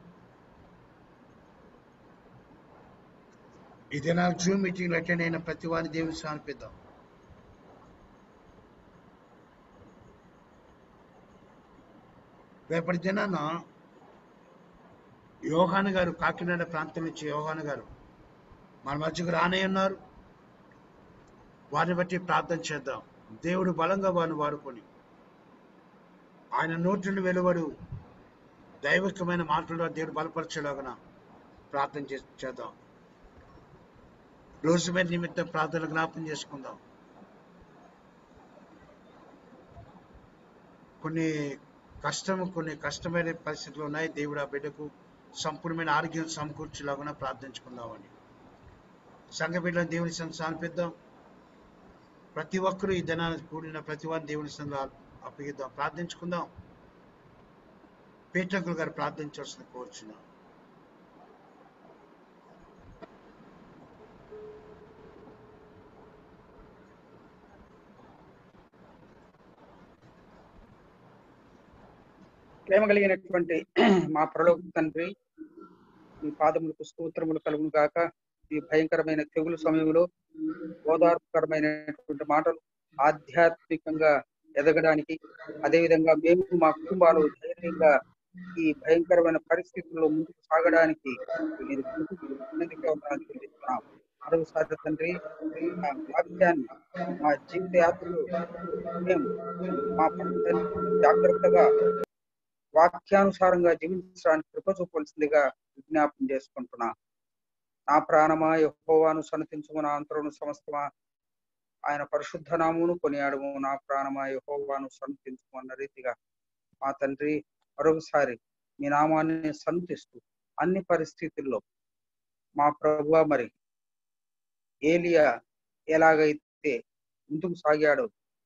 ఇది నా జూమ్ మీటింగ్ అటెండ్ అయిన ప్రతి వారిని దేవుని సమర్పిద్దాం రేపటి దినాన యోహాన్ గారు కాకినాడ ప్రాంతం నుంచి యోహాన్ గారు మన మధ్యకు రానే ఉన్నారు వారిని బట్టి ప్రార్థన చేద్దాం దేవుడు బలంగా వారిని వాడుకొని ఆయన నోటి నుండి వెలువడు దైవికమైన మాటలు దేవుడు బలపరచేలాగన ప్రార్థన చే చేద్దాం రోజు మీద నిమిత్తం ప్రార్థన జ్ఞాపం చేసుకుందాం కొన్ని కష్టము కొన్ని కష్టమైన పరిస్థితులు ఉన్నాయి దేవుడు ఆ బిడ్డకు సంపూర్ణమైన ఆరోగ్యం సమకూర్చేలాగా ప్రార్థించుకుందామని సంఘ బిడ్డలను దేవుని సంత సమర్పిద్దాం ప్రతి ఒక్కరూ ఈ దినాన్ని కూడిన ప్రతి వారిని దేవుని సంత అప్పగిద్దాం ప్రార్థించుకుందాం పీఠంకులు గారు ప్రార్థించవలసిన కోరుచున్నాం ప్రేమ కలిగినటువంటి మా ప్రలోక తండ్రి మీ పాదములకు స్తోత్రములు కలుగును గాక ఈ భయంకరమైన తెగులు సమయంలో ఓదార్పకరమైనటువంటి మాటలు ఆధ్యాత్మికంగా ఎదగడానికి అదేవిధంగా మేము మా కుటుంబాలు ధైర్యంగా ఈ భయంకరమైన పరిస్థితుల్లో ముందుకు సాగడానికి మీరు ముందుకు వందనాలు చెల్లిస్తున్నాం మరోసారి తండ్రి ఆ వాక్యాన్ని మా జీవిత యాత్రలో మేము మా తండ్రి జాగ్రత్తగా వాక్యానుసారంగా జీవించడానికి కృప చూపవలసిందిగా విజ్ఞాపం చేసుకుంటున్నా నా ప్రాణమా యహోవాను సన్నతించుము నా అంతరును సమస్తమా ఆయన పరిశుద్ధ నామును కొనియాడము నా ప్రాణమా యహోవాను సన్నతించుము అన్న రీతిగా మా తండ్రి మరొకసారి మీ నామాన్ని సన్నతిస్తూ అన్ని పరిస్థితుల్లో మా ప్రభువ మరి ఏలియా ఎలాగైతే ముందుకు సాగాడో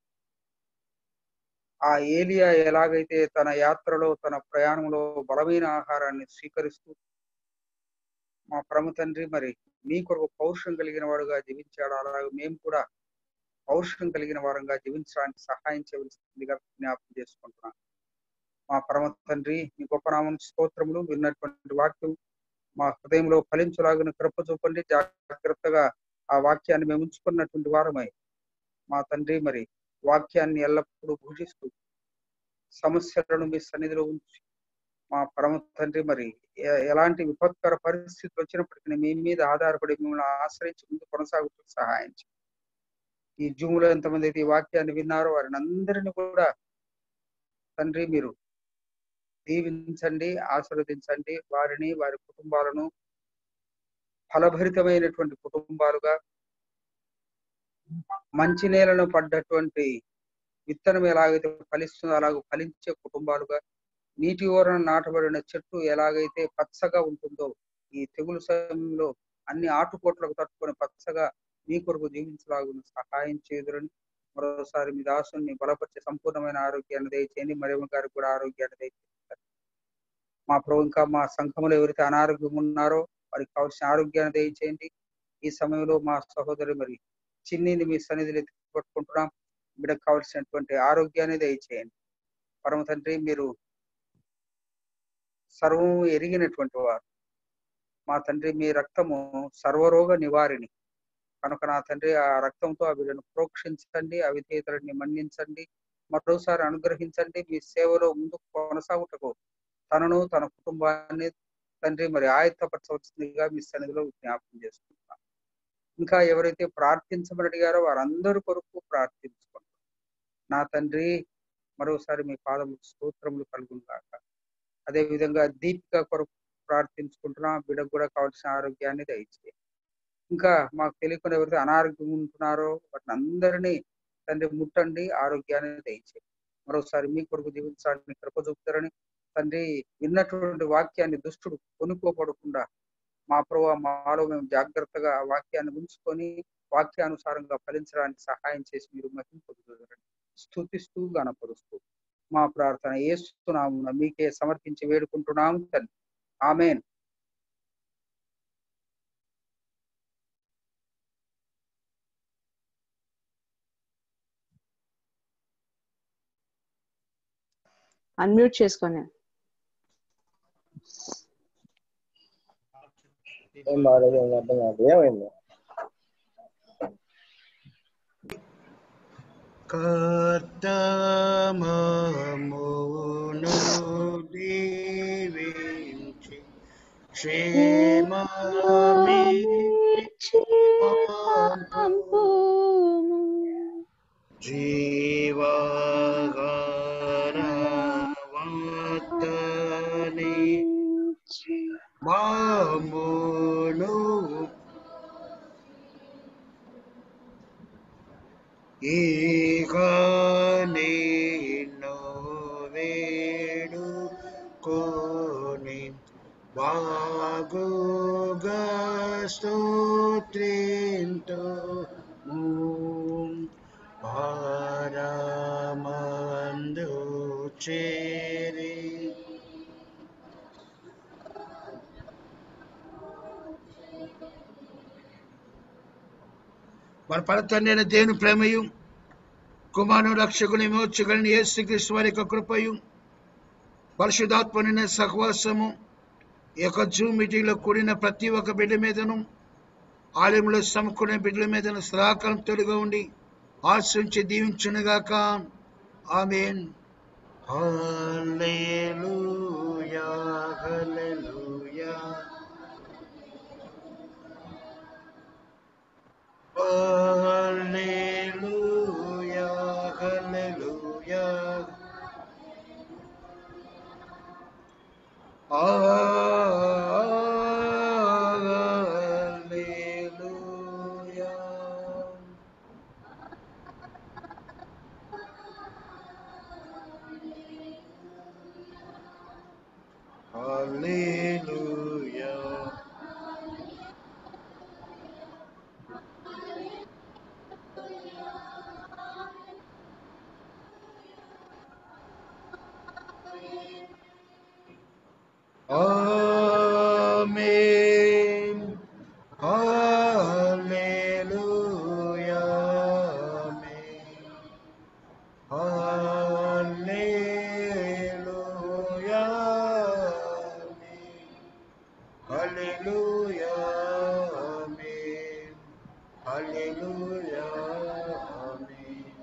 ఆ ఏలియా ఎలాగైతే తన యాత్రలో తన ప్రయాణంలో బలమైన ఆహారాన్ని స్వీకరిస్తూ మా పరమ తండ్రి మరి మీ కొరకు పౌరుషం కలిగిన వాడుగా జీవించాడు అలాగే మేము కూడా పౌరుషం కలిగిన వారంగా జీవించడానికి సహాయం చేయవలసిందిగా జ్ఞాపకం చేసుకుంటున్నాం మా పరమ తండ్రి మీ గొప్ప నామం స్తోత్రములు విన్నటువంటి వాక్యం మా హృదయంలో ఫలించలాగిన కృప చూపండి జాగ్రత్తగా ఆ వాక్యాన్ని మేము ఉంచుకున్నటువంటి వారమై మా తండ్రి మరి వాక్యాన్ని ఎల్లప్పుడూ భుజిస్తూ సమస్యలను మీ సన్నిధిలో ఉంచి మా పరమ తండ్రి మరి ఎ- ఎలాంటి విపత్కర పరిస్థితులు వచ్చినప్పటికీ మీ మీద ఆధారపడి మిమ్మల్ని ఆశ్రయించి ముందు కొనసాగుతూ సహాయం చేయండి. ఈ జూములో ఎంతమంది అయితే ఈ వాక్యాన్ని విన్నారో వారిని అందరిని కూడా తండ్రి మీరు దీవించండి ఆశీర్వదించండి వారిని వారి కుటుంబాలను ఫలభరితమైనటువంటి కుటుంబాలుగా మంచి నేలను పడ్డటువంటి విత్తనం ఎలాగైతే ఫలిస్తుందో అలాగ ఫలించే కుటుంబాలుగా నీటి ఓరన నాటబడిన చెట్టు ఎలాగైతే పచ్చగా ఉంటుందో ఈ తెగులు సమయంలో అన్ని ఆటుపోట్లకు తట్టుకొని పచ్చగా మీ కొరకు జీవించలాగున సహాయం చేదురని మరోసారి మీ దాసుని బలపరిచే సంపూర్ణమైన ఆరోగ్యాన్ని దయచేయండి మరేమ గారికి కూడా ఆరోగ్యాన్ని దయచేయండి మా ప్రభు ఇంకా మా సంఘంలో ఎవరైతే అనారోగ్యం ఉన్నారో వారికి కావాల్సిన ఆరోగ్యాన్ని దయచేయండి ఈ సమయంలో మా సహోదరి మరి చిన్నిని మీ సన్నిధిలో పట్టుకుంటున్నాం బిడ్డకు కావలసినటువంటి ఆరోగ్యాన్ని దయచేయండి పరమ తండ్రి మీరు సర్వము ఎరిగినటువంటి వారు మా తండ్రి మీ రక్తము సర్వరోగ నివారిణి కనుక నా తండ్రి ఆ రక్తంతో ఆ బిడ్డను ప్రోక్షించండి అవిధేతలని మన్నించండి మరోసారి అనుగ్రహించండి మీ సేవలో ముందుకు కొనసాగుటకు తనను తన కుటుంబాన్ని తండ్రి మరి ఆయత్తపరచవలసిందిగా మీ సన్నిధిలో జ్ఞాపకం చేసుకుంటున్నాను ఇంకా ఎవరైతే ప్రార్థించమని అడిగారో వారందరి కొరకు ప్రార్థించుకుంటాం నా తండ్రి మరోసారి మీ పాదములు స్తోత్రములు కలుగుగాక అదే విధంగా దీపిక కొరకు ప్రార్థించుకుంటున్నా బిడ్డకు కూడా కావాల్సిన ఆరోగ్యాన్ని దయచేయండి ఇంకా మాకు తెలియకుండా ఎవరైతే అనారోగ్యం ఉంటున్నారో వాటిని అందరినీ తండ్రి ముట్టండి ఆరోగ్యాన్ని దయచేయండి మరోసారి మీ కొడుకు జీవించాలని కృప చూపుతారని తండ్రి విన్నటువంటి వాక్యాన్ని దుష్టుడు కొనుక్కోపడకుండా మా ప్రభు మాలో మేము జాగ్రత్తగా ఆ వాక్యాన్ని ఉంచుకొని వాక్యానుసారంగా ఫలించడానికి సహాయం చేసి మీరు మహిమ పొందుతారని స్థుతిస్తూ గణపరుస్తూ మా ప్రార్థన ఏస్తున్నాము మీకే సమర్పించి వేడుకుంటున్నాము తండ్రి ఆమెన్ అన్మ్యూట్ చేసుకోండి ఏం బాగాలేదు ఏం అర్థం కాదు ఏమైంది కర్తమమును దీవించి క్షేమమి జీవగరవతని మామును ఈగ నిన్ను వేడుకోని బాగుగా స్తోత్రింతో పరమందు చేరి మన పరతండ్రి దేవుని ప్రేమయు కుమారుని రక్షకుని మోక్షకుని యేసుక్రీస్తు వారి యొక్క కృపయు పరిశుధాత్మని సహవాసము ఈ యొక్క జూమ్ మీటింగ్ లో కూడిన ప్రతి ఒక్క బిడ్డ మీదను ఆలయంలో సమకూడిన బిడ్డల మీదను సదాకాలం తొలిగా ఉండి ఆశ్రయించి దీవించునుగాక amen hallelujah hallelujah Hallelujah, hallelujah. Hallelujah. Hallelujah. Amen. Hallelujah. Amen. Hallelujah. Amen. Hallelujah. Amen. Hallelujah. Amen.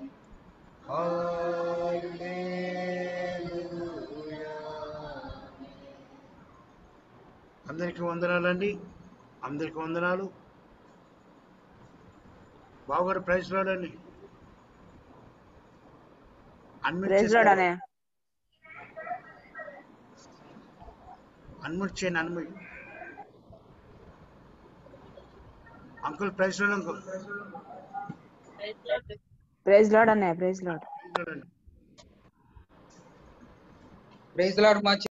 Hallelujah. అందరికీ వందనాలండి అందరికీ వందనాలు బావగారు ప్రైజ్ రాడండి అన్మిట్ ప్రైజ్ లాడ్ అనే అన్మిట్ చేయండి అన్మిట్ అంకుల్ ప్రైజ్ రాడు అంకుల్ ప్రైజ్ లాడ్ అనే ప్రైజ్ లాడ్ ప్రైజ్ రాడండి ప్రైజ్ లాడ్ మా